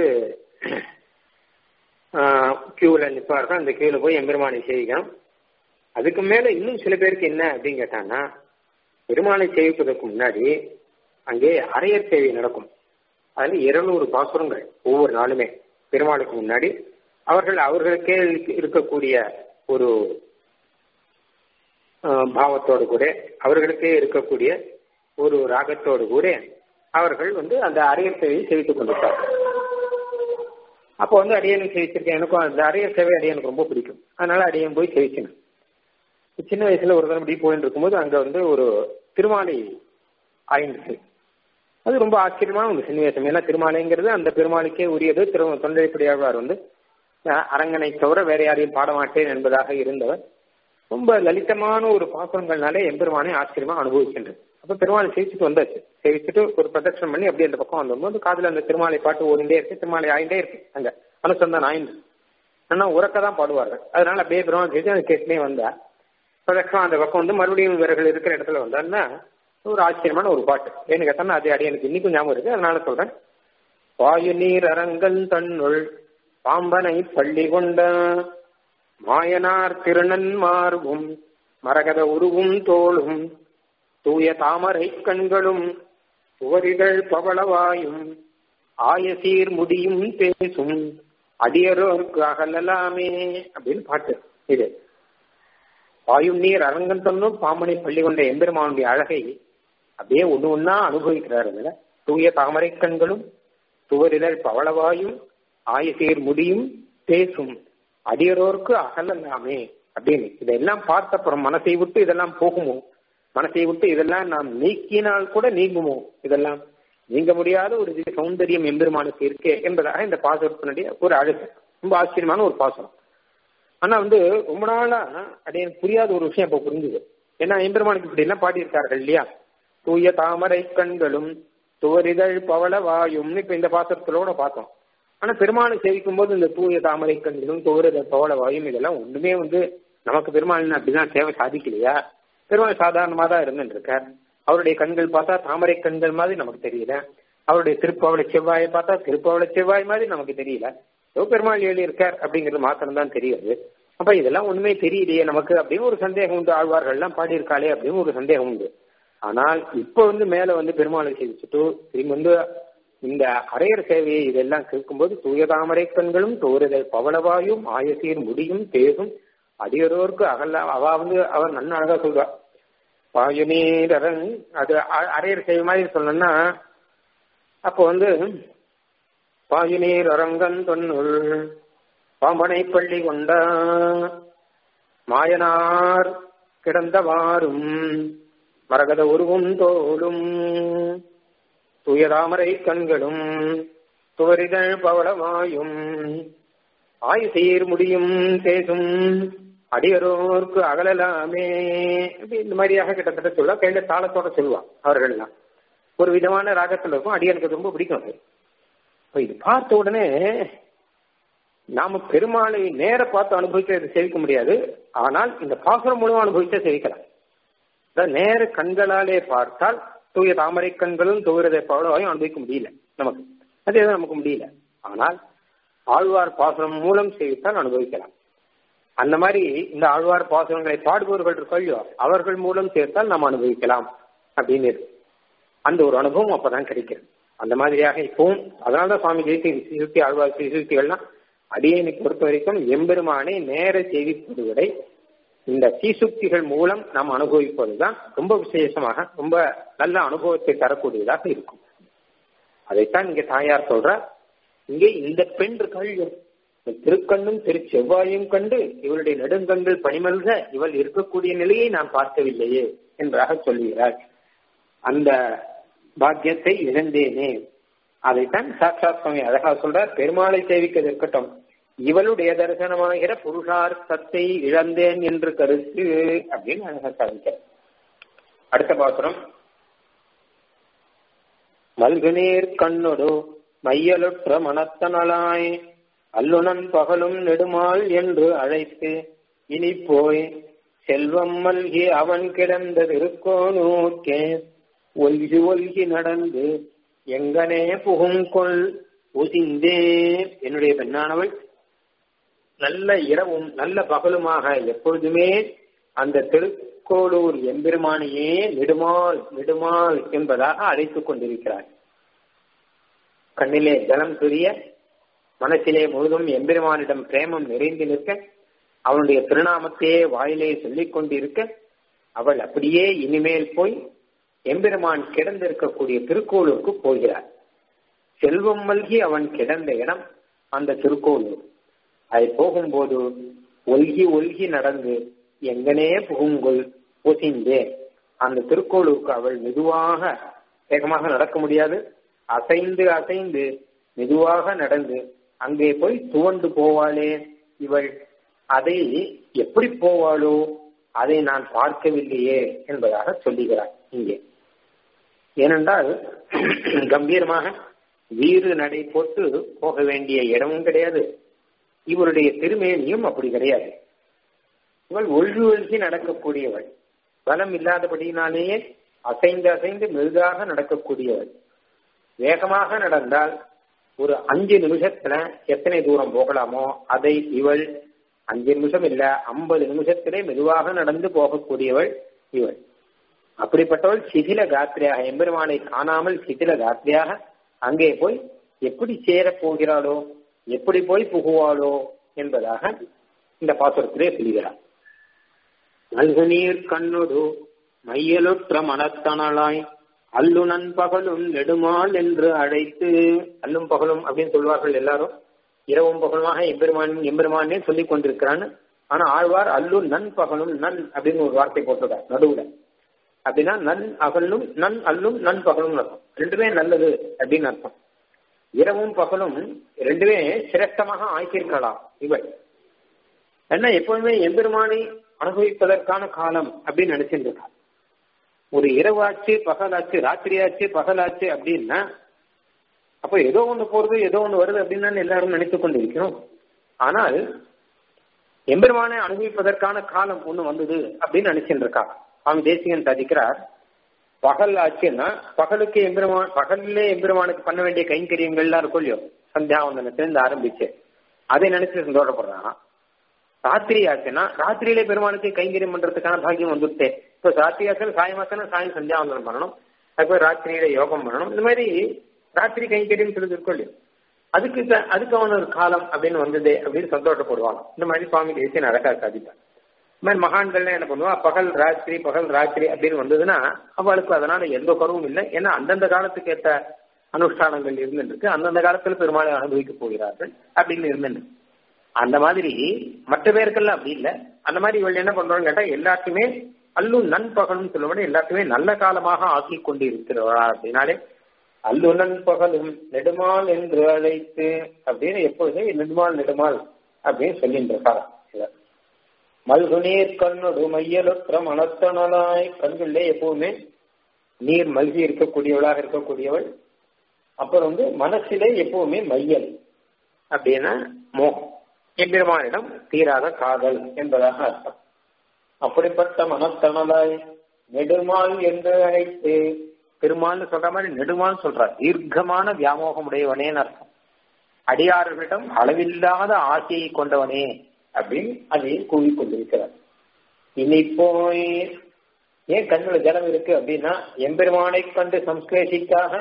கியூவில் நிற்பார்கள் அந்த கியூவில் போய் எம்பெருமானை சேவிக்கணும் அதுக்கு மேல இன்னும் சில பேருக்கு என்ன அப்படின்னு கேட்டாங்கன்னா பெருமானை சேவிப்பதற்கு முன்னாடி அங்கே அரையர் சேவை நடக்கும் அதில் இருநூறு பாசுரங்கள் ஒவ்வொரு நாளுமே பெருமாளுக்கு முன்னாடி அவர்கள் அவர்களுக்கே இருக்கக்கூடிய ஒரு பாவத்தோடு கூட அவர்களுக்கே இருக்கக்கூடிய ஒரு ராகத்தோடு கூட அவர்கள் வந்து அந்த அரையர் சேவையை சேவித்துக் கொண்டிருப்பார்கள் அப்போ வந்து அடியனுக்கு சேவிச்சிருக்கேன் எனக்கும் அந்த அரையர் சேவை அடியனுக்கு ரொம்ப பிடிக்கும் அதனால அடியன் போய் சேவிச்சினேன் சின்ன வயசுல ஒரு தடவை இப்படி போயிட்டு இருக்கும்போது அங்க வந்து ஒரு திருமாலை ஆயிடுச்சு அது ரொம்ப ஆச்சரியமான ஒரு சன்னிவேசம் ஏன்னா திருமாலைங்கிறது அந்த பெருமாளுக்கே உரியது திரு தொண்டைப்படியாழ்வார் வந்து அரங்கனை தவிர வேற யாரையும் பாடமாட்டேன் என்பதாக இருந்தவர் ரொம்ப லலிதமான ஒரு பாசனங்கள்னாலே எம்பெருமானை ஆச்சரியமா அனுபவிக்கின்றது அப்ப பெருமாளை சேவிச்சுட்டு வந்தாச்சு சேவிச்சுட்டு ஒரு பிரதட்சணம் பண்ணி அப்படியே அந்த பக்கம் வந்தபோது காதுல அந்த திருமாலை பாட்டு ஓடிண்டே இருக்கு திருமாலை ஆயிண்டே இருக்கு அங்க அனுசந்தான் ஆயிண்டு ஆனா உறக்க தான் பாடுவார்கள் அதனால அப்படியே பெருமாள் சேவிச்சு அந்த கேட்டுனே வந்தா பிரதட்சணம் அந்த பக்கம் வந்து மறுபடியும் இவர்கள் இருக்கிற இடத்துல வந்தாருன்னா ஒரு ஆச்சரியமான ஒரு பாட்டு ஏன்னு கேட்டோம்னா அது அடி எனக்கு இன்னைக்கும் ஞாபகம் இருக்கு அதனால சொல்றேன் வாயு நீர் அரங்கன் தன்னுள் பாம்பனை பள்ளி கொண்ட மாயனார் திருநன் மார்பும் மரகத உருவும் தோளும் தூய தாமரை கண்களும் சுவரிகள் பவளவாயும் ஆயசீர் முடியும் பேசும் அடியரோர்க்கு அகலலாமே அப்படின்னு பாட்டு இது வாயும் நீர் அரங்கன் தன்னும் பாம்பனை பள்ளி கொண்ட எம்பெருமானுடைய அழகை அப்படியே ஒண்ணு ஒன்னா அனுபவிக்கிறார் அதுல தூய தாமரை கண்களும் துவரிதழ் பவளவாயும் ஆயசீர் முடியும் பேசும் அடியரோருக்கு அகலல்லாமே அப்படின்னு இதெல்லாம் பார்த்த அப்புறம் மனசை விட்டு இதெல்லாம் போகுமோ மனசை விட்டு இதெல்லாம் நாம் நீக்கினால் கூட நீங்குமோ இதெல்லாம் நீங்க முடியாத ஒரு சௌந்தரியம் எம்பெருமானுக்கு இருக்கே என்பதாக இந்த பாசுரத்தினுடைய ஒரு அழகு ரொம்ப ஆச்சரியமான ஒரு பாசுரம் ஆனா வந்து ரொம்ப நாளா அது எனக்கு புரியாத ஒரு விஷயம் இப்ப புரிஞ்சுது ஏன்னா எம்பெருமானுக்கு இப்படி எல்லாம் பாடியிருக்கார்கள் இல்லையா தூய தாமரை கண்களும் துவரிதழ் பவள வாயும்னு இப்ப இந்த பாசுரத்திலோட பார்த்தோம் ஆனா பெருமாளை சேவிக்கும் போது இந்த தூய தாமரை கண்களும் தோறுத தோள வாயும் இதெல்லாம் ஒண்ணுமே வந்து நமக்கு பெருமாள் அப்படிதான் சேவை சாதிக்கலையா பெருமாள் சாதாரணமா தான் இருந்துட்டு இருக்கார் அவருடைய கண்கள் பார்த்தா தாமரை கண்கள் மாதிரி நமக்கு தெரியல அவருடைய திருப்பாவளை செவ்வாயை பார்த்தா திருப்பாவளை செவ்வாய் மாதிரி நமக்கு தெரியல ஏதோ பெருமாள் எழுதி இருக்கார் அப்படிங்கிறது மாத்திரம் தான் தெரியுது அப்ப இதெல்லாம் ஒண்ணுமே தெரியலையே நமக்கு அப்படின்னு ஒரு சந்தேகம் உண்டு ஆழ்வார்கள் எல்லாம் பாடியிருக்காளே அப்படின்னு ஒரு சந்தேகம் உண்டு ஆனால் இப்ப வந்து மேல வந்து பெருமாளை சேவிச்சுட்டு திரும்பி வந்து இந்த அரையர் சேவையை இதெல்லாம் கேட்கும்போது தூய தாமரை கண்களும் தோறுதல் பவளவாயும் ஆயசீர் முடியும் தேகும் அடியரோருக்கு அகல அவ வந்து அவர் நல்ல அழகா சொல்றா பாயுநீரன் அது அரையர் சேவை மாதிரி சொல்லணும்னா அப்போ வந்து பாயுநீர் அரங்கன் தொன்னுள் பாம்பனை பள்ளி கொண்ட மாயனார் கிடந்தவாறும் மரகத உருவும் தோளும் துயராமரை கண்களும் துவரிதழ் பவளமாயும் ஆயுசீர் முடியும் பேசும் அடியரோர்க்கு அகலலாமே இந்த மாதிரியாக கிட்டத்தட்ட சொல்லுவா கையில தாளத்தோட சொல்லுவா அவர்கள்லாம் ஒரு விதமான ராகத்தில் இருக்கும் அடியனுக்கு ரொம்ப பிடிக்கும் அது இது பார்த்த உடனே நாம பெருமாளை நேர பார்த்து அனுபவிக்க சேவிக்க முடியாது ஆனால் இந்த பாசுரம் மூலம் அனுபவிச்சா சேவிக்கலாம் நேர கண்களாலே பார்த்தால் தூய தாமரை கண்களும் தூரதை பவளவாயும் அனுபவிக்க முடியல நமக்கு அது எதுவும் நமக்கு முடியல ஆனால் ஆழ்வார் பாசுரம் மூலம் சேவித்தால் அனுபவிக்கலாம் அந்த மாதிரி இந்த ஆழ்வார் பாசுரங்களை பாடுபவர்கள் இருக்கோ அவர்கள் மூலம் சேர்த்தால் நாம் அனுபவிக்கலாம் அப்படின்னு அந்த ஒரு அனுபவம் அப்பதான் கிடைக்கிறது அந்த மாதிரியாக இப்பவும் அதனாலதான் சுவாமி ஜெயந்தி சிசுக்தி ஆழ்வார் சிசுக்திகள்லாம் அடியனை பொறுத்த வரைக்கும் எம்பெருமானை நேர செய்திப்படுவதை இந்த சீசுக்திகள் மூலம் நாம் அனுபவிப்பதுதான் ரொம்ப விசேஷமாக ரொம்ப நல்ல அனுபவத்தை தரக்கூடியதாக இருக்கும் அதைத்தான் இங்க தாயார் சொல்ற இங்கே இந்த பெண் இருக்காள் திருக்கண்ணும் திரு செவ்வாயும் கண்டு இவளுடைய நெடுங்கண்கள் பணிமல்க இவள் இருக்கக்கூடிய நிலையை நான் பார்க்கவில்லையே என்றாக சொல்கிறார் அந்த பாக்கியத்தை இழந்தேனே அதைத்தான் சாட்சாத் சுவாமி அழகா சொல்றார் பெருமாளை சேவிக்கிறது இருக்கட்டும் இவளுடைய தரிசனமாகிற புருஷார்த்தத்தை இழந்தேன் என்று கருத்து அப்படின்னு அழகா சாதிக்கிறார் அடுத்த பாசுரம் மல்குநீர் கண்ணொடு மையலுற்ற மனத்தனலாய் அல்லுணன் பகலும் நெடுமாள் என்று அழைத்து இனி போய் செல்வம் மல்கி அவன் கிடந்த திருக்கோணூர்க்கே ஒல்கி ஒல்கி நடந்து எங்கனே புகுங்கொள் உசிந்தே என்னுடைய பெண்ணானவள் நல்ல இரவும் நல்ல பகலுமாக எப்பொழுதுமே அந்த திருக்கோளூர் எம்பெருமானையே நெடுமாள் நெடுமாள் என்பதாக அழைத்துக் கொண்டிருக்கிறார் கண்ணிலே ஜலம் துரிய மனசிலே முழுதும் எம்பெருமானிடம் பிரேமம் நிறைந்து நிற்க அவனுடைய திருநாமத்தையே வாயிலே சொல்லிக் கொண்டிருக்க அவள் அப்படியே இனிமேல் போய் எம்பெருமான் கிடந்திருக்கக்கூடிய திருக்கோளூருக்கு போகிறார் செல்வம் மல்கி அவன் கிடந்த இடம் அந்த திருக்கோளூர் அதை போகும்போது ஒல்கி ஒல்கி நடந்து எங்கனே புகுங்குள் பொசிந்தே அந்த திருக்கோளூருக்கு அவள் மெதுவாக வேகமாக நடக்க முடியாது அசைந்து அசைந்து மெதுவாக நடந்து அங்கே போய் துவண்டு போவாளே இவள் அதை எப்படி போவாளோ அதை நான் பார்க்கவில்லையே என்பதாக சொல்லுகிறார் இங்கே ஏனென்றால் கம்பீரமாக வீறு நடை போட்டு போக வேண்டிய இடமும் கிடையாது இவருடைய திருமேனியும் அப்படி கிடையாது இவள் ஒழுகி ஒழுகி நடக்கக்கூடியவள் பலம் இல்லாதபடியினாலேயே அசைந்து அசைந்து மெதுதாக நடக்கக்கூடியவள் வேகமாக நடந்தால் ஒரு அஞ்சு நிமிஷத்துல எத்தனை தூரம் போகலாமோ அதை இவள் அஞ்சு நிமிஷம் இல்ல ஐம்பது நிமிஷத்திலே மெதுவாக நடந்து போகக்கூடியவள் இவள் அப்படிப்பட்டவள் சிதில காத்திரியாக எம்பெருமானை காணாமல் சிதில காத்திரியாக அங்கே போய் எப்படி சேரப் போகிறாளோ எப்படி போய் புகுவாளோ என்பதாக இந்த பாசுரத்திலே சொல்கிறார் நல்குநீர் கண்ணொடு மையலுற்ற மனத்தனலாய் அல்லுணன் பகலும் நெடுமாள் என்று அழைத்து அல்லும் பகலும் அப்படின்னு சொல்வார்கள் எல்லாரும் இரவும் பகலுமாக எம்பெருமான் எம்பெருமானே சொல்லிக் கொண்டிருக்கிறான்னு ஆனா ஆழ்வார் அல்லு நன் பகலும் நன் அப்படின்னு ஒரு வார்த்தை போட்டிருக்கார் நடுவுல அப்படின்னா நன் அகலும் நன் அல்லும் நன் பகலும் அர்த்தம் ரெண்டுமே நல்லது அப்படின்னு அர்த்தம் இரவும் பகலும் ரெண்டுமே சிரேஷ்டமாக ஆக்கியிருக்கலாம் இவள் என்ன எப்போதுமே எம்பெருமானை அனுபவிப்பதற்கான காலம் அப்படின்னு நினைச்சிட்டு இருக்கா ஒரு இரவாச்சு பகலாச்சு ராத்திரியாச்சு பகலாச்சு அப்படின்னா அப்போ ஏதோ ஒண்ணு போறது ஏதோ ஒண்ணு வருது அப்படின்னு எல்லாரும் நினைத்துக் கொண்டிருக்கிறோம் ஆனால் எம்பெருமானை அனுபவிப்பதற்கான காலம் ஒண்ணு வந்தது அப்படின்னு நினைச்சுட்டு இருக்கா சுவாமி தேசிகன் சாதிக்கிறார் பகல் ஆச்சுன்னா பகலுக்கு எம்பெருமான் பகல்லே எம்பெருமானுக்கு பண்ண வேண்டிய கைங்கரியங்கள்லாம் இருக்கும் இல்லையோ சந்தியாவந்தனத்திலிருந்து ஆரம்பிச்சு அதை நினைச்சு சந்தோஷப்படுறான் ராத்திரி ஆச்சுன்னா ராத்திரியிலே பெருமானுக்கு கைங்கரியம் பண்றதுக்கான பாக்கியம் வந்துட்டே இப்போ ராத்திரி ஆச்சுன்னா சாயமாச்சுன்னா சாயம் சந்தியாவந்தனம் பண்ணணும் அதுக்கு ராத்திரியில யோகம் பண்ணணும் இந்த மாதிரி ராத்திரி கைங்கரியம் சொல்லுது இருக்கும் இல்லையோ அதுக்கு அதுக்கு அவன் ஒரு காலம் அப்படின்னு வந்ததே அப்படின்னு சந்தோஷப்படுவாங்க இந்த மாதிரி சுவாமி தேசிய அழகா சாதிப்பார் இந்த மாதிரி மகான்கள்லாம் என்ன பண்ணுவா பகல் ராத்திரி பகல் ராத்திரி அப்படின்னு வந்ததுன்னா அவளுக்கு அதனால எந்த குறவும் இல்லை ஏன்னா அந்தந்த காலத்துக்கு ஏற்ற அனுஷ்டானங்கள் இருந்துருக்கு அந்தந்த காலத்துல பெருமாளை அனுபவிக்க போகிறார்கள் அப்படின்னு இருந்துட்டு அந்த மாதிரி மற்ற பேருக்கெல்லாம் அப்படி இல்லை அந்த மாதிரி இவள் என்ன பண்றான்னு கேட்டா எல்லாத்தையுமே அல்லும் நண்பகலும் சொல்லுவோட எல்லாத்தையுமே நல்ல காலமாக ஆக்கி கொண்டு இருக்கிறவரா அப்படின்னாலே அல்லுணன் பகலும் நெடுமால் என்று அழைத்து அப்படின்னு எப்பொழுதுமே நெடுமால் நெடுமால் அப்படின்னு சொல்லிட்டு இருக்காங்க மல்குநீர் கண்ணொடு மையலுற்ற மனத்தனலாய் கண்களிலே எப்பவுமே நீர் மல்கி இருக்கக்கூடியவளாக இருக்கக்கூடியவள் அப்புறம் வந்து மனசிலே எப்பவுமே மையல் அப்படின்னா மோகம் எம்பெருமானிடம் தீராத காதல் என்பதாக அர்த்தம் அப்படிப்பட்ட மனத்தனலாய் நெடுமால் என்று அழைத்து பெருமாள்னு சொல்ற மாதிரி நெடுமால் சொல்றார் தீர்க்கமான வியாமோகம் உடையவனேன்னு அர்த்தம் அடியார்களிடம் அளவில்லாத ஆசையை கொண்டவனே அப்படின்னு அதை கூவி கொண்டிருக்கிறார் இனி போய் ஏன் கண்ணுல ஜலம் இருக்கு அப்படின்னா எம்பெருமானை கண்டு சம்ஸ்லேஷிக்காக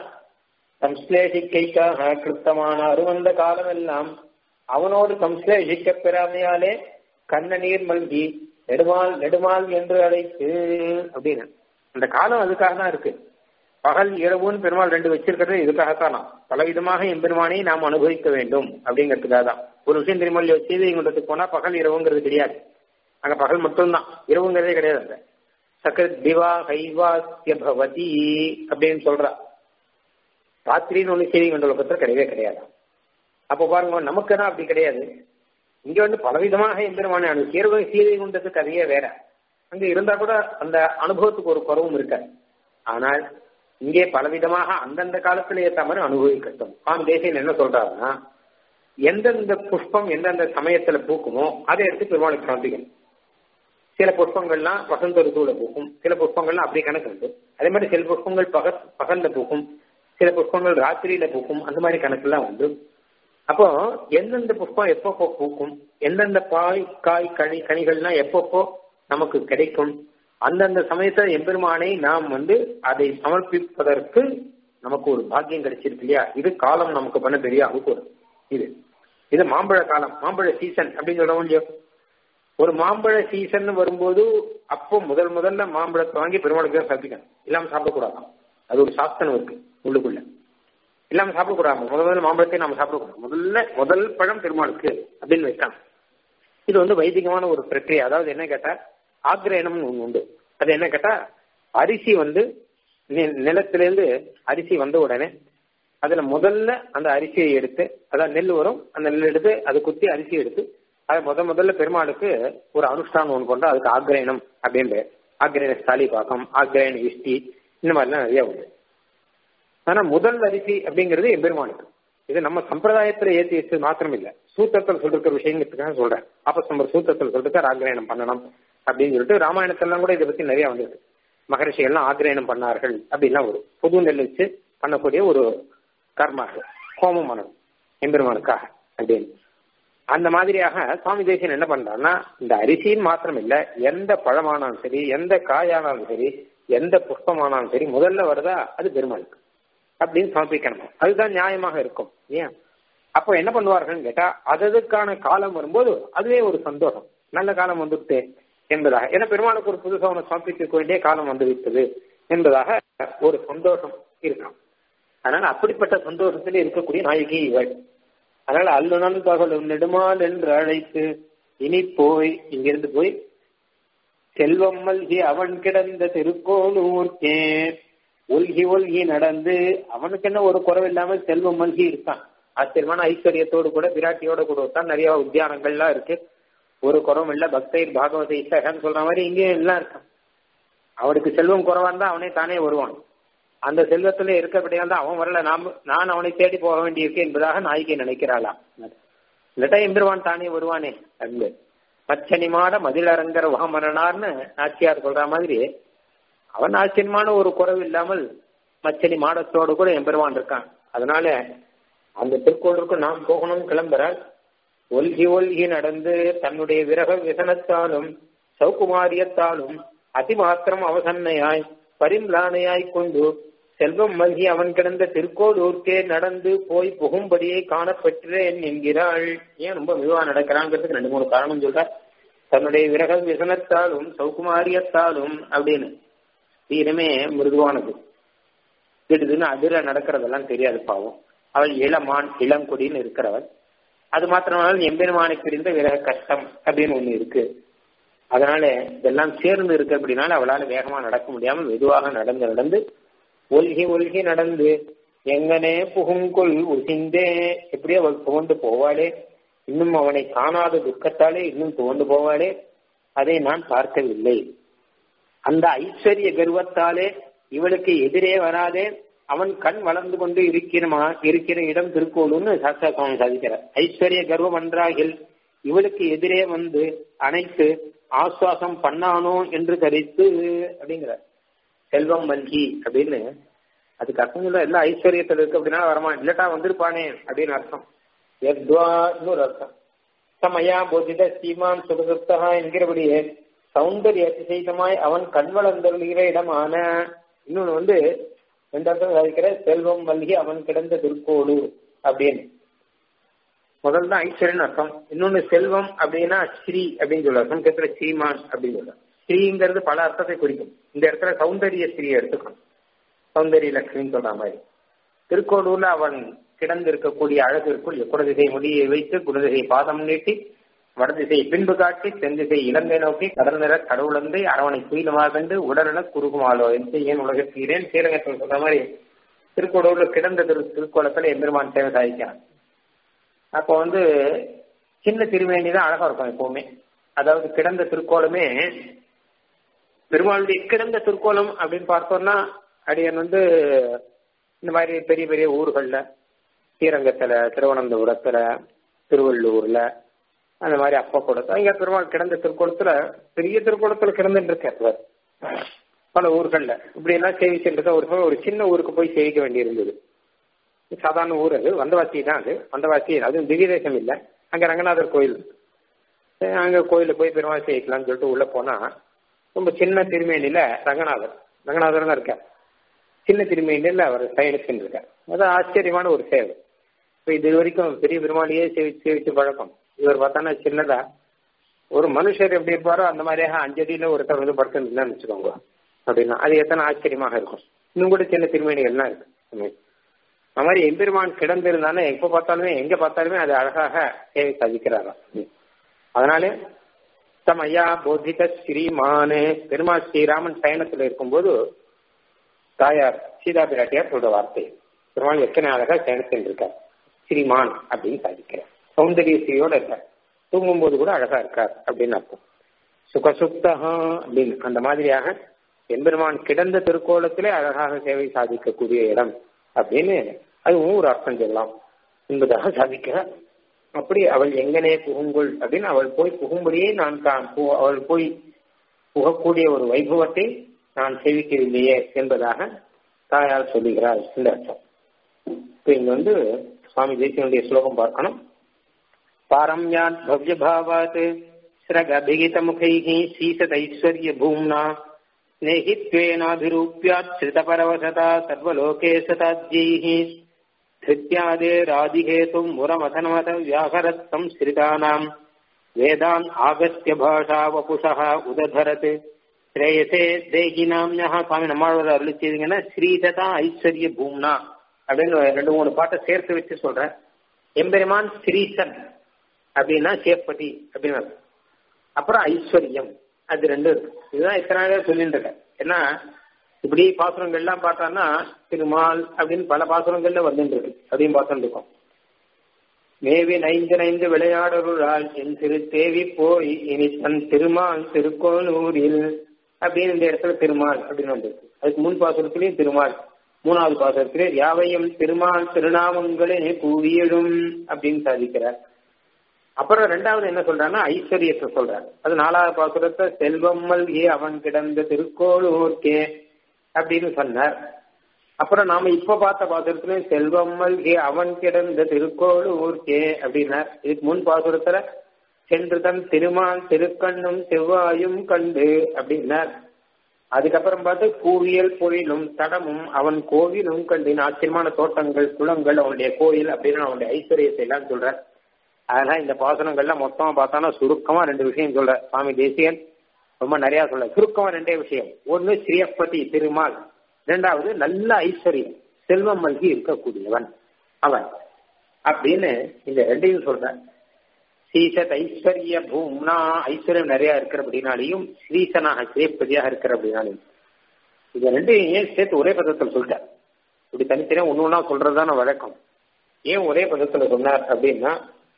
சம்ஸ்லேஷிக்கைக்காக கிருத்தமான அருவந்த காலம் எல்லாம் அவனோடு சம்ஸ்லேஷிக்க பெறாமையாலே கண்ண நீர் மல்கி நெடுமால் நெடுமால் என்று அழைத்து அப்படின்னு அந்த காலம் அதுக்காக தான் இருக்கு பகல் இரவுன்னு பெருமாள் ரெண்டு வச்சிருக்கிறது இதுக்காகத்தான் பலவிதமாக எம்பெருமானை நாம் அனுபவிக்க வேண்டும் அப்படிங்கிறதுக்காக தான் ஒரு விஷயம் தெரியுமா இல்லையோ சீதை குண்டத்துக்கு போனா பகல் இரவுங்கிறது கிடையாது அங்க பகல் மட்டும்தான் இரவுங்கிறதே கிடையாது அங்க சக்கர திவா கைவாசிய பவதி அப்படின்னு சொல்றா ராத்திரின்னு ஒண்ணு சீதை குண்ட லோகத்துல கிடையவே கிடையாது அப்போ பாருங்க நமக்குன்னா அப்படி கிடையாது இங்க வந்து பலவிதமாக எம்பெருமானை அனு சீரக சீதை குண்டத்து கதையே வேற அங்க இருந்தா கூட அந்த அனுபவத்துக்கு ஒரு குறவும் இருக்காது ஆனால் இங்கே பலவிதமாக அந்தந்த காலத்துல ஏற்ற மாதிரி அனுபவிக்கட்டும் சுவாமி தேசியன் என்ன சொல்றாருன்னா எந்தெந்த புஷ்பம் எந்தெந்த சமயத்துல பூக்குமோ அதை எடுத்து பெருமாளுக்கு சமர்ப்பிக்கணும் சில புஷ்பங்கள்லாம் வசந்த ருத்துவில பூக்கும் சில புஷ்பங்கள்லாம் அப்படி கணக்கு உண்டு அதே மாதிரி சில புஷ்பங்கள் பக பகல்ல பூக்கும் சில புஷ்பங்கள் ராத்திரியில பூக்கும் அந்த மாதிரி கணக்கெல்லாம் உண்டு அப்போ எந்தெந்த புஷ்பம் எப்பப்போ பூக்கும் எந்தெந்த பாய் காய் கனி கனிகள்லாம் எப்பப்போ நமக்கு கிடைக்கும் அந்தந்த சமயத்துல எம்பெருமானை நாம் வந்து அதை சமர்ப்பிப்பதற்கு நமக்கு ஒரு பாக்கியம் கிடைச்சிருக்கு இல்லையா இது காலம் நமக்கு பண்ண பெரிய அனுகூலம் இது இது மாம்பழ காலம் மாம்பழ சீசன் அப்படின்னு சொல்ல முடியும் ஒரு மாம்பழ சீசன் வரும்போது அப்போ முதல் முதல்ல மாம்பழத்தை வாங்கி பெருமாளுக்கு தான் சமைக்கணும் இல்லாம சாப்பிடக்கூடாது அது ஒரு சாஸ்திரம் இருக்கு உள்ளுக்குள்ள இல்லாம சாப்பிடக்கூடாது முதல் முதல்ல மாம்பழத்தை நாம சாப்பிடக்கூடாது முதல்ல முதல் பழம் பெருமாளுக்கு அப்படின்னு வைக்காங்க இது வந்து வைதிகமான ஒரு பிரக்கிரியை அதாவது என்ன கேட்டா ஆக்ரேனம்னு ஒண்ணு உண்டு அது என்ன கேட்டா அரிசி வந்து நிலத்திலேருந்து அரிசி வந்த உடனே அதுல முதல்ல அந்த அரிசியை எடுத்து அதான் நெல் வரும் அந்த நெல் எடுத்து அதை குத்தி அரிசி எடுத்து அதை முத முதல்ல பெருமாளுக்கு ஒரு அனுஷ்டானம் ஒன்று கொண்டு அதுக்கு ஆக்ரயணம் அப்படின்னு ஆக்ரயண ஸ்தாலி பாக்கம் ஆக்ரயண இஷ்டி இந்த மாதிரிலாம் நிறைய உண்டு ஆனா முதல் அரிசி அப்படிங்கிறது எம்பெருமானுக்கு இது நம்ம சம்பிரதாயத்துல ஏற்றி வச்சு மாத்திரம் இல்ல சூத்திரத்தில் சொல்லிருக்கிற விஷயங்கிறதுக்காக சொல்றேன் ஆபஸ் நம்பர் சூத்திரத்தில் சொல்லிட்டு ஆக்ரயணம் பண்ணணும் அப்படின்னு சொல்லிட்டு ராமாயணத்திலாம் கூட இதை பத்தி நிறைய வந்திருக்கு மகரிஷி எல்லாம் ஆக்ரயணம் பண்ணார்கள் அப்படின்லாம் ஒரு புது நெல் வச்சு பண்ணக்கூடிய ஒரு கர்மா ஹோமம் பண்ணணும் எம்பெருமானுக்காக அப்படின்னு அந்த மாதிரியாக சுவாமி தேசியன் என்ன பண்றாருன்னா இந்த அரிசின்னு மாத்திரம் இல்ல எந்த பழமானாலும் சரி எந்த காயானாலும் சரி எந்த புஷ்பமானாலும் சரி முதல்ல வருதா அது பெருமாளுக்கு அப்படின்னு சமர்ப்பிக்கணும் அதுதான் நியாயமாக இருக்கும் ஏன் அப்போ என்ன பண்ணுவார்கள்னு கேட்டா அததுக்கான காலம் வரும்போது அதுவே ஒரு சந்தோஷம் நல்ல காலம் வந்துட்டு என்பதாக ஏன்னா பெருமாளுக்கு ஒரு புதுசாக ஒன்று சமர்ப்பிக்க வேண்டிய காலம் வந்து விட்டது என்பதாக ஒரு சந்தோஷம் இருக்கான் அதனால அப்படிப்பட்ட சந்தோஷத்தில் இருக்கக்கூடிய நாயகி இவள் அதனால அல்லுணன் பகலும் நெடுமால் என்று அழைத்து இனி போய் இங்கிருந்து போய் செல்வம் மல்கி அவன் கிடந்த திருக்கோலூர்க்கே ஒல்கி ஒல்கி நடந்து அவனுக்கு என்ன ஒரு குறவு இல்லாமல் செல்வம் மல்கி இருக்கான் ஆச்சரியமான ஐஸ்வர்யத்தோடு கூட விராட்டியோட கூட தான் நிறைய உத்தியானங்கள்லாம் இருக்கு ஒரு குறவும் இல்ல பக்தர் பாகவத இசகன்னு சொல்ற மாதிரி இங்கேயும் எல்லாம் இருக்கான் அவனுக்கு செல்வம் குறவா இருந்தா அவனே தானே வருவான் அந்த செல்வத்துல இருக்கபடியால் தான் அவன் வரல நாம் நான் அவனை தேடி போக வேண்டியிருக்கு என்பதாக நாய்க்கு நினைக்கிறாளாம் இல்லாட்டா எம்பெருவான் தானே வருவானே அன்பு மச்சனிமாட மதிலரங்கர் வாமரனார்னு நாச்சியார் சொல்ற மாதிரி அவன் ஆச்சரியமான ஒரு குறைவு இல்லாமல் மச்சனி மாடத்தோடு கூட எம்பெருவான் இருக்கான் அதனால அந்த திருக்கோளுக்கு நாம் போகணும் கிளம்புறாள் ஒல்கி ஒல்கி நடந்து தன்னுடைய விரக விசனத்தாலும் சௌகுமாரியத்தாலும் அதிமாத்திரம் அவசன்னையாய் பரிம்லானையாய் கொண்டு செல்வம் மல்கி அவன் கிடந்த திருக்கோளூர்க்கே நடந்து போய் புகும்படியை காணப்பெற்றேன் என்கிறாள் ஏன் ரொம்ப மெதுவா நடக்கிறாங்கிறதுக்கு ரெண்டு மூணு காரணம் சொல்ற தன்னுடைய விரக விசனத்தாலும் சௌகுமாரியத்தாலும் அப்படின்னு தீரமே மிருதுவானது திடுதுன்னு அதிர நடக்கிறதெல்லாம் தெரியாது பாவம் அவள் இளமான் இளங்குடின்னு இருக்கிறவள் அது மாத்திரமானால் எம்பெருமானை பிரிந்த விரக கஷ்டம் அப்படின்னு ஒண்ணு இருக்கு அதனால இதெல்லாம் சேர்ந்து இருக்கு அப்படின்னால அவளால வேகமா நடக்க முடியாமல் மெதுவாக நடந்து நடந்து ஒல்கி ஒல்கி நடந்து எங்கனே புகுங்குள் உசிந்தே எப்படியோ அவள் புகழ்ந்து போவாளே இன்னும் அவனை காணாத துக்கத்தாலே இன்னும் துவண்டு போவாளே அதை நான் பார்க்கவில்லை அந்த ஐஸ்வர்ய கர்வத்தாலே இவளுக்கு எதிரே வராதே அவன் கண் வளர்ந்து கொண்டு இருக்கிறமா இருக்கிற இடம் திருக்கோளுன்னு சாஸ்திர சுவாமி சாதிக்கிறார் ஐஸ்வர்ய கர்வம் அன்றாகில் இவளுக்கு எதிரே வந்து அனைத்து ஆசுவாசம் பண்ணானோ என்று கரித்து அப்படிங்கிறார் செல்வம் மல்கி அப்படின்னு அதுக்கு அர்த்தம் சொல்ல எல்லாம் ஐஸ்வர்யத்தில் இருக்கு அப்படின்னா வரமா இல்லட்டா வந்திருப்பானே அப்படின்னு அர்த்தம் எத்வான்னு ஒரு அர்த்தம் சமயா போதித சீமான் சுகசுப்தா என்கிறபடியே சௌந்தரிய அதிசயிதமாய் அவன் கண் வளர்ந்தருளுகிற இடமான இன்னொன்னு வந்து ரெண்டு அர்த்தம் சாதிக்கிற செல்வம் மல்கி அவன் கிடந்த திருக்கோடு அப்படின்னு முதல்ல தான் ஐஸ்வர்யன் அர்த்தம் இன்னொன்னு செல்வம் அப்படின்னா ஸ்ரீ அப்படின்னு சொல்ல சங்கத்துல ஸ்ரீமான் அப்படின்னு சொல்ல ஸ்ரீங்கிறது பல அர்த்தத்தை குறிக்கும் இந்த இடத்துல சௌந்தரிய ஸ்ரீ எடுத்துக்கணும் சௌந்தரிய லட்சுமின்னு சொல்ற மாதிரி திருக்கோடூர்ல அவன் கிடந்து இருக்கக்கூடிய அழகிற்குள் குடதிசை முடியை வைத்து குடதிசை பாதம் நீட்டி வடதிசை பின்பு காட்டி தென்திசை இலங்கை நோக்கி கடல் நிற கடவுளந்தை அரவணை குயிலுமாக கண்டு உடனென குறுகுமாலோ என்று ஏன் உலகத்தீரேன் ஸ்ரீரங்கத்தில் சொல்ற மாதிரி திருக்கோடூர்ல கிடந்த திரு திருக்கோலத்துல எம்பெருமான் சேவை சாதிக்கிறான் அப்போ வந்து சின்ன திருமேனி தான் அழகா இருக்கும் எப்பவுமே அதாவது கிடந்த திருக்கோலமே பெருமாளுடைய கிடந்த திருக்கோலம் அப்படின்னு பார்த்தோம்னா அடியன் வந்து இந்த மாதிரி பெரிய பெரிய ஊர்கள்ல ஸ்ரீரங்கத்துல திருவனந்தபுரத்துல திருவள்ளூர்ல அந்த மாதிரி அப்பா குளத்துல இங்க பெருமாள் கிடந்த திருக்கோலத்துல பெரிய திருக்கோலத்துல கிடந்துட்டு இருக்கார் பல ஊர்கள்ல இப்படி எல்லாம் சேவிச்சுட்டு ஒரு ஒரு சின்ன ஊருக்கு போய் சேவிக்க வேண்டியிருந்தது சாதாரண ஊர் அது வந்தவாசி தான் அது வந்தவாசி அதுவும் திவ்ய தேசம் இல்லை அங்க ரங்கநாதர் கோயில் அங்க கோயில போய் பெருமாள் சேவிக்கலாம்னு சொல்லிட்டு உள்ள போனா ரொம்ப சின்ன திருமேனில ரங்கநாதர் ரங்கநாதர் தான் இருக்கார் சின்ன திருமேனில அவர் பயணிச்சுட்டு இருக்கார் அது ஆச்சரியமான ஒரு சேவை இப்போ இது வரைக்கும் பெரிய பெருமாளையே சேவிச்சு சேவிச்சு பழக்கம் இவர் பார்த்தானா சின்னதா ஒரு மனுஷர் எப்படி இருப்பாரோ அந்த மாதிரியாக அஞ்சடியில ஒருத்தர் வந்து படுத்துன்னு வச்சுக்கோங்க அப்படின்னா அது எத்தனை ஆச்சரியமாக இருக்கும் இன்னும் கூட சின்ன திருமேனிகள்லாம் இருக்கு அந்த மாதிரி எம்பெருமான் கிடந்திருந்தானே எப்ப பார்த்தாலுமே எங்க பார்த்தாலுமே அது அழகாக சேவை சாதிக்கிறாராம் அதனாலே தமையா போதித ஸ்ரீமானே பெருமாள் ஸ்ரீராமன் பயணத்துல இருக்கும்போது தாயார் சீதா பிராட்டியார் சொல்ற வார்த்தை பெருமாள் எத்தனை அழகா பயணத்தில் இருக்கார் ஸ்ரீமான் அப்படின்னு சாதிக்கிறார் சௌந்தரிய ஸ்ரீயோட இருக்கார் தூங்கும்போது கூட அழகா இருக்கார் அப்படின்னு அர்த்தம் சுகசுப்தா அப்படின்னு அந்த மாதிரியாக எம்பெருமான் கிடந்த திருக்கோலத்திலே அழகாக சேவை சாதிக்கக்கூடிய இடம் அப்படின்னு அதுவும் ஒரு அர்த்தம் சொல்லலாம் என்பதாக சாதிக்கிறார் அப்படி அவள் எங்கனே புகுங்குள் அப்படின்னு அவள் போய் புகும்படியே நான் தான் அவள் போய் புகக்கூடிய ஒரு வைபவத்தை நான் சேவிக்கவில்லையே என்பதாக தாயார் சொல்லுகிறாள் இந்த அர்த்தம் இப்ப இங்க வந்து சுவாமி தேசியனுடைய ஸ்லோகம் பார்க்கணும் பாரம்யாத் பவ்ய பாவாத் ஸ்ரக அபிகித முகைஹி சீசதைஸ்வர்ய பூம்னா स्नेहित्वेनाभिरूप्यात् श्रितपरवशता सर्वलोके शताद्यैः धृत्यादेरादिहेतुम् मुरमथनमथ व्याहरत् संश्रितानाम् वेदान् आगस्त्य भाषा वपुषः उदधरत् ஸ்ரேயசே தேகினாம்யா சுவாமி நம்மளோட அருளி செய்தீங்கன்னா ஸ்ரீசதா ஐஸ்வர்ய பூம்னா அப்படின்னு ரெண்டு மூணு பாட்டை சேர்த்து வச்சு சொல்றேன் எம்பெருமான் ஸ்ரீசன் அப்படின்னா சேப்பதி அப்படின்னு அப்புறம் ஐஸ்வர்யம் அது ரெண்டும் இருக்கு இதுதான் இத்தனை நாளே சொல்லிட்டு இருக்கேன் ஏன்னா இப்படி பாசுரங்கள்லாம் பார்த்தோம்னா திருமால் அப்படின்னு பல பாசுரங்கள்ல வந்துட்டு இருக்கு அப்படின்னு பார்த்துட்டு இருக்கோம் மேவி நைந்து நைந்து விளையாடருளால் என் திரு தேவி போய் இனி தன் திருமால் திருக்கோளூரில் அப்படின்னு இந்த இடத்துல திருமால் அப்படின்னு வந்திருக்கு அதுக்கு முன் பாசுரத்திலையும் திருமால் மூணாவது பாசுரத்திலே யாவையும் திருமால் திருநாமங்களே கூவியடும் அப்படின்னு சாதிக்கிறார் அப்புறம் ரெண்டாவது என்ன சொல்றாருன்னா ஐஸ்வர்யத்தை சொல்றார் அது நாலாவது பாசுரத்தை செல்வம் மல்கி அவன் கிடந்த திருக்கோளூர்க்கே அப்படின்னு சொன்னார் அப்புறம் நாம இப்ப பார்த்த பாசுரத்துல செல்வம் மல்கி அவன் கிடந்த திருக்கோளூர்க்கே அப்படின்னார் இதுக்கு முன் பாசுரத்துல சென்று தன் திருமால் திருக்கண்ணும் செவ்வாயும் கண்டு அப்படின்னார் அதுக்கப்புறம் பார்த்து கூவியல் பொழிலும் தடமும் அவன் கோவிலும் கண்டின் ஆச்சரியமான தோட்டங்கள் குளங்கள் அவனுடைய கோயில் அப்படின்னு அவனுடைய ஐஸ்வர்யத்தை எல்லாம் சொல்ற அதெல்லாம் இந்த பாசனங்கள்ல மொத்தமா பார்த்தோம்னா சுருக்கமா ரெண்டு விஷயம் சொல்ற சுவாமி தேசியன் ரொம்ப நிறைய சொல்ல சுருக்கமா ரெண்டே விஷயம் ஒன்னு ஸ்ரீயப்பதி திருமால் இரண்டாவது நல்ல ஐஸ்வர்யம் செல்வம் மல்கி இருக்கக்கூடியவன் அவன் அப்படின்னு இந்த ரெண்டையும் சொல்ற ஸ்ரீசத் ஐஸ்வர்ய பூம்னா ஐஸ்வர்யம் நிறைய இருக்கிற அப்படின்னாலையும் ஸ்ரீசனாக ஸ்ரீபதியாக இருக்கிற அப்படின்னாலையும் இது ரெண்டையும் ஏன் சேர்த்து ஒரே பதத்தில் சொல்லிட்டார் இப்படி தனித்தனியா ஒன்னு ஒன்னா சொல்றதுதான் வழக்கம் ஏன் ஒரே பதத்துல சொன்னார் அப்படின்னா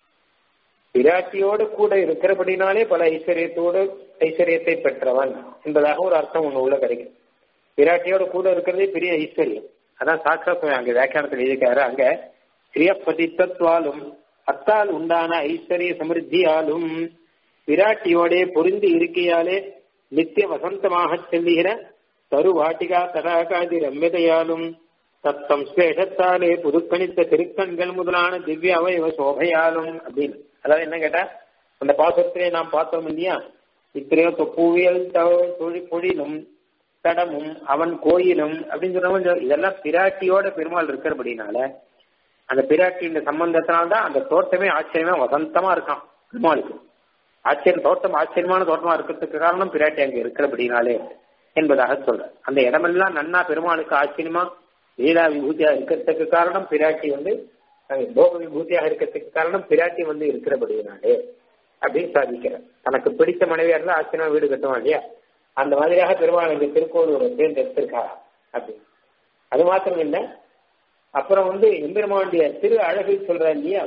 பிராட்டியோடு கூட இருக்கிறபடினாலே பல ஐஸ்வர்யத்தோடு ஐஸ்வர்யத்தை பெற்றவன் என்பதாக ஒரு அர்த்தம் ஒண்ணு உள்ள கிடைக்கும் பிராட்டியோடு கூட இருக்கிறதே பெரிய ஐஸ்வர்யம் அதான் சாட்சாத் அங்க வியாக்கியானத்தில் எழுதிக்காரு அங்க ஸ்ரீயப்பதித்தத்வாலும் அத்தால் உண்டான ஐஸ்வர்ய சமிருத்தியாலும் பிராட்டியோடே பொருந்தி இருக்கையாலே நித்திய வசந்தமாக செல்லுகிற தருவாட்டிகா தடாகாதி ரம்யதையாலும் தத்தம் ஸ்வேஷத்தாலே புதுக்கணித்த திருக்கண்கள் முதலான திவ்ய அவயவ சோபையாலும் அப்படின்னு அதாவது என்ன கேட்டா அந்த பாசத்திலே நாம் பார்த்தோம் இல்லையா இத்தனையோ பூவியல் தொழி பொழிலும் தடமும் அவன் கோயிலும் அப்படின்னு சொன்ன இதெல்லாம் பிராட்டியோட பெருமாள் இருக்கிறபடினால அந்த பிராட்டியின் சம்பந்தத்தினால்தான் அந்த தோட்டமே ஆச்சரியமா வசந்தமா இருக்கான் பெருமாளுக்கு ஆச்சரியம் தோட்டம் ஆச்சரியமான தோட்டமா இருக்கிறதுக்கு காரணம் பிராட்டி அங்க இருக்கிறபடினாலே என்பதாக சொல்ற அந்த இடமெல்லாம் நன்னா பெருமாளுக்கு ஆச்சரியமா லீலா விபூதியா இருக்கிறதுக்கு காரணம் பிராட்டி வந்து போக விபூதியாக இருக்கிறதுக்கு காரணம் பிராட்டி வந்து இருக்கிறபடினாலே அப்படின்னு சாதிக்கிறார் தனக்கு பிடித்த மனைவியா இருந்தா ஆச்சரியமா வீடு கட்டுவான் இல்லையா அந்த மாதிரியாக பெருமாள் இங்க திருக்கோளூரை தேர்ந்தெடுத்திருக்காரா அப்படி அது மாத்திரம் இல்லை அப்புறம் வந்து எம்பெருமானுடைய திரு அழகை சொல்ற இல்லையா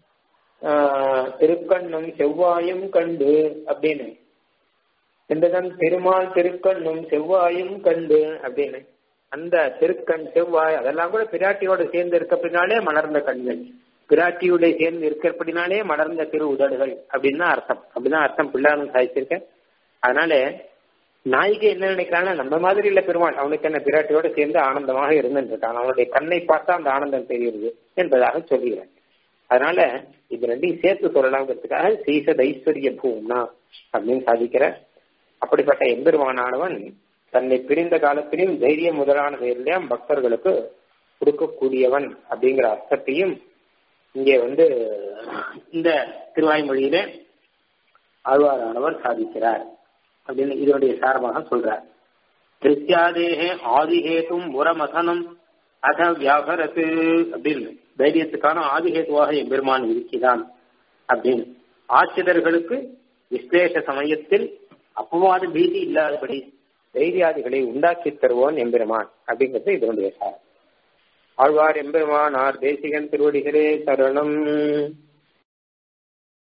திருக்கண்ணும் செவ்வாயும் கண்டு அப்படின்னு என்றுதான் திருமால் திருக்கண்ணும் செவ்வாயும் கண்டு அப்படின்னு அந்த திருக்கண் செவ்வாய் அதெல்லாம் கூட பிராட்டியோட சேர்ந்து இருக்கப்படினாலே மலர்ந்த கண்கள் பிராட்டியோட சேர்ந்து இருக்கிறபடினாலே மலர்ந்த திரு உதடுகள் அப்படின்னு தான் அர்த்தம் அப்படிதான் அர்த்தம் பிள்ளாரும் சாதிச்சிருக்கேன் அதனால நாய்க்கு என்ன நினைக்கிறான்னா நம்ம மாதிரி இல்ல பெருமாள் அவனுக்கு என்ன பிராட்டியோட சேர்ந்து ஆனந்தமாக இருந்துட்டு இருக்கான் அவனுடைய கண்ணை பார்த்தா அந்த ஆனந்தம் தெரியுது என்பதாக சொல்லுகிறேன் அதனால இது ரெண்டையும் சேர்த்து சொல்லலாங்கிறதுக்காக சீச தைஸ்வரிய பூம்னா அப்படின்னு சாதிக்கிற அப்படிப்பட்ட எம்பெருமானானவன் தன்னை பிரிந்த காலத்திலும் தைரியம் முதலான பெயரிலையும் பக்தர்களுக்கு கொடுக்கக்கூடியவன் அப்படிங்கிற அர்த்தத்தையும் இங்கே வந்து இந்த திருவாய்மொழியில ஆழ்வாரானவர் சாதிக்கிறார் அப்படின்னு இதனுடைய சாரமாக சொல்றார் கிருத்தியாதேகே ஆதிஹேதும் உரமதனம் அத வியாபரத்து அப்படின்னு தைரியத்துக்கான ஆதிஹேதுவாக எம்பெருமான் இருக்கிறான் அப்படின்னு ஆசிரியர்களுக்கு விஸ்லேஷ சமயத்தில் அப்பவாத பீதி இல்லாதபடி தைரியாதிகளை உண்டாக்கி தருவோன் எம்பெருமான் அப்படிங்கிறது இதனுடைய சார் ஆழ்வார் எம்பெருமானார் தேசிகன் திருவடிகளே சரணம்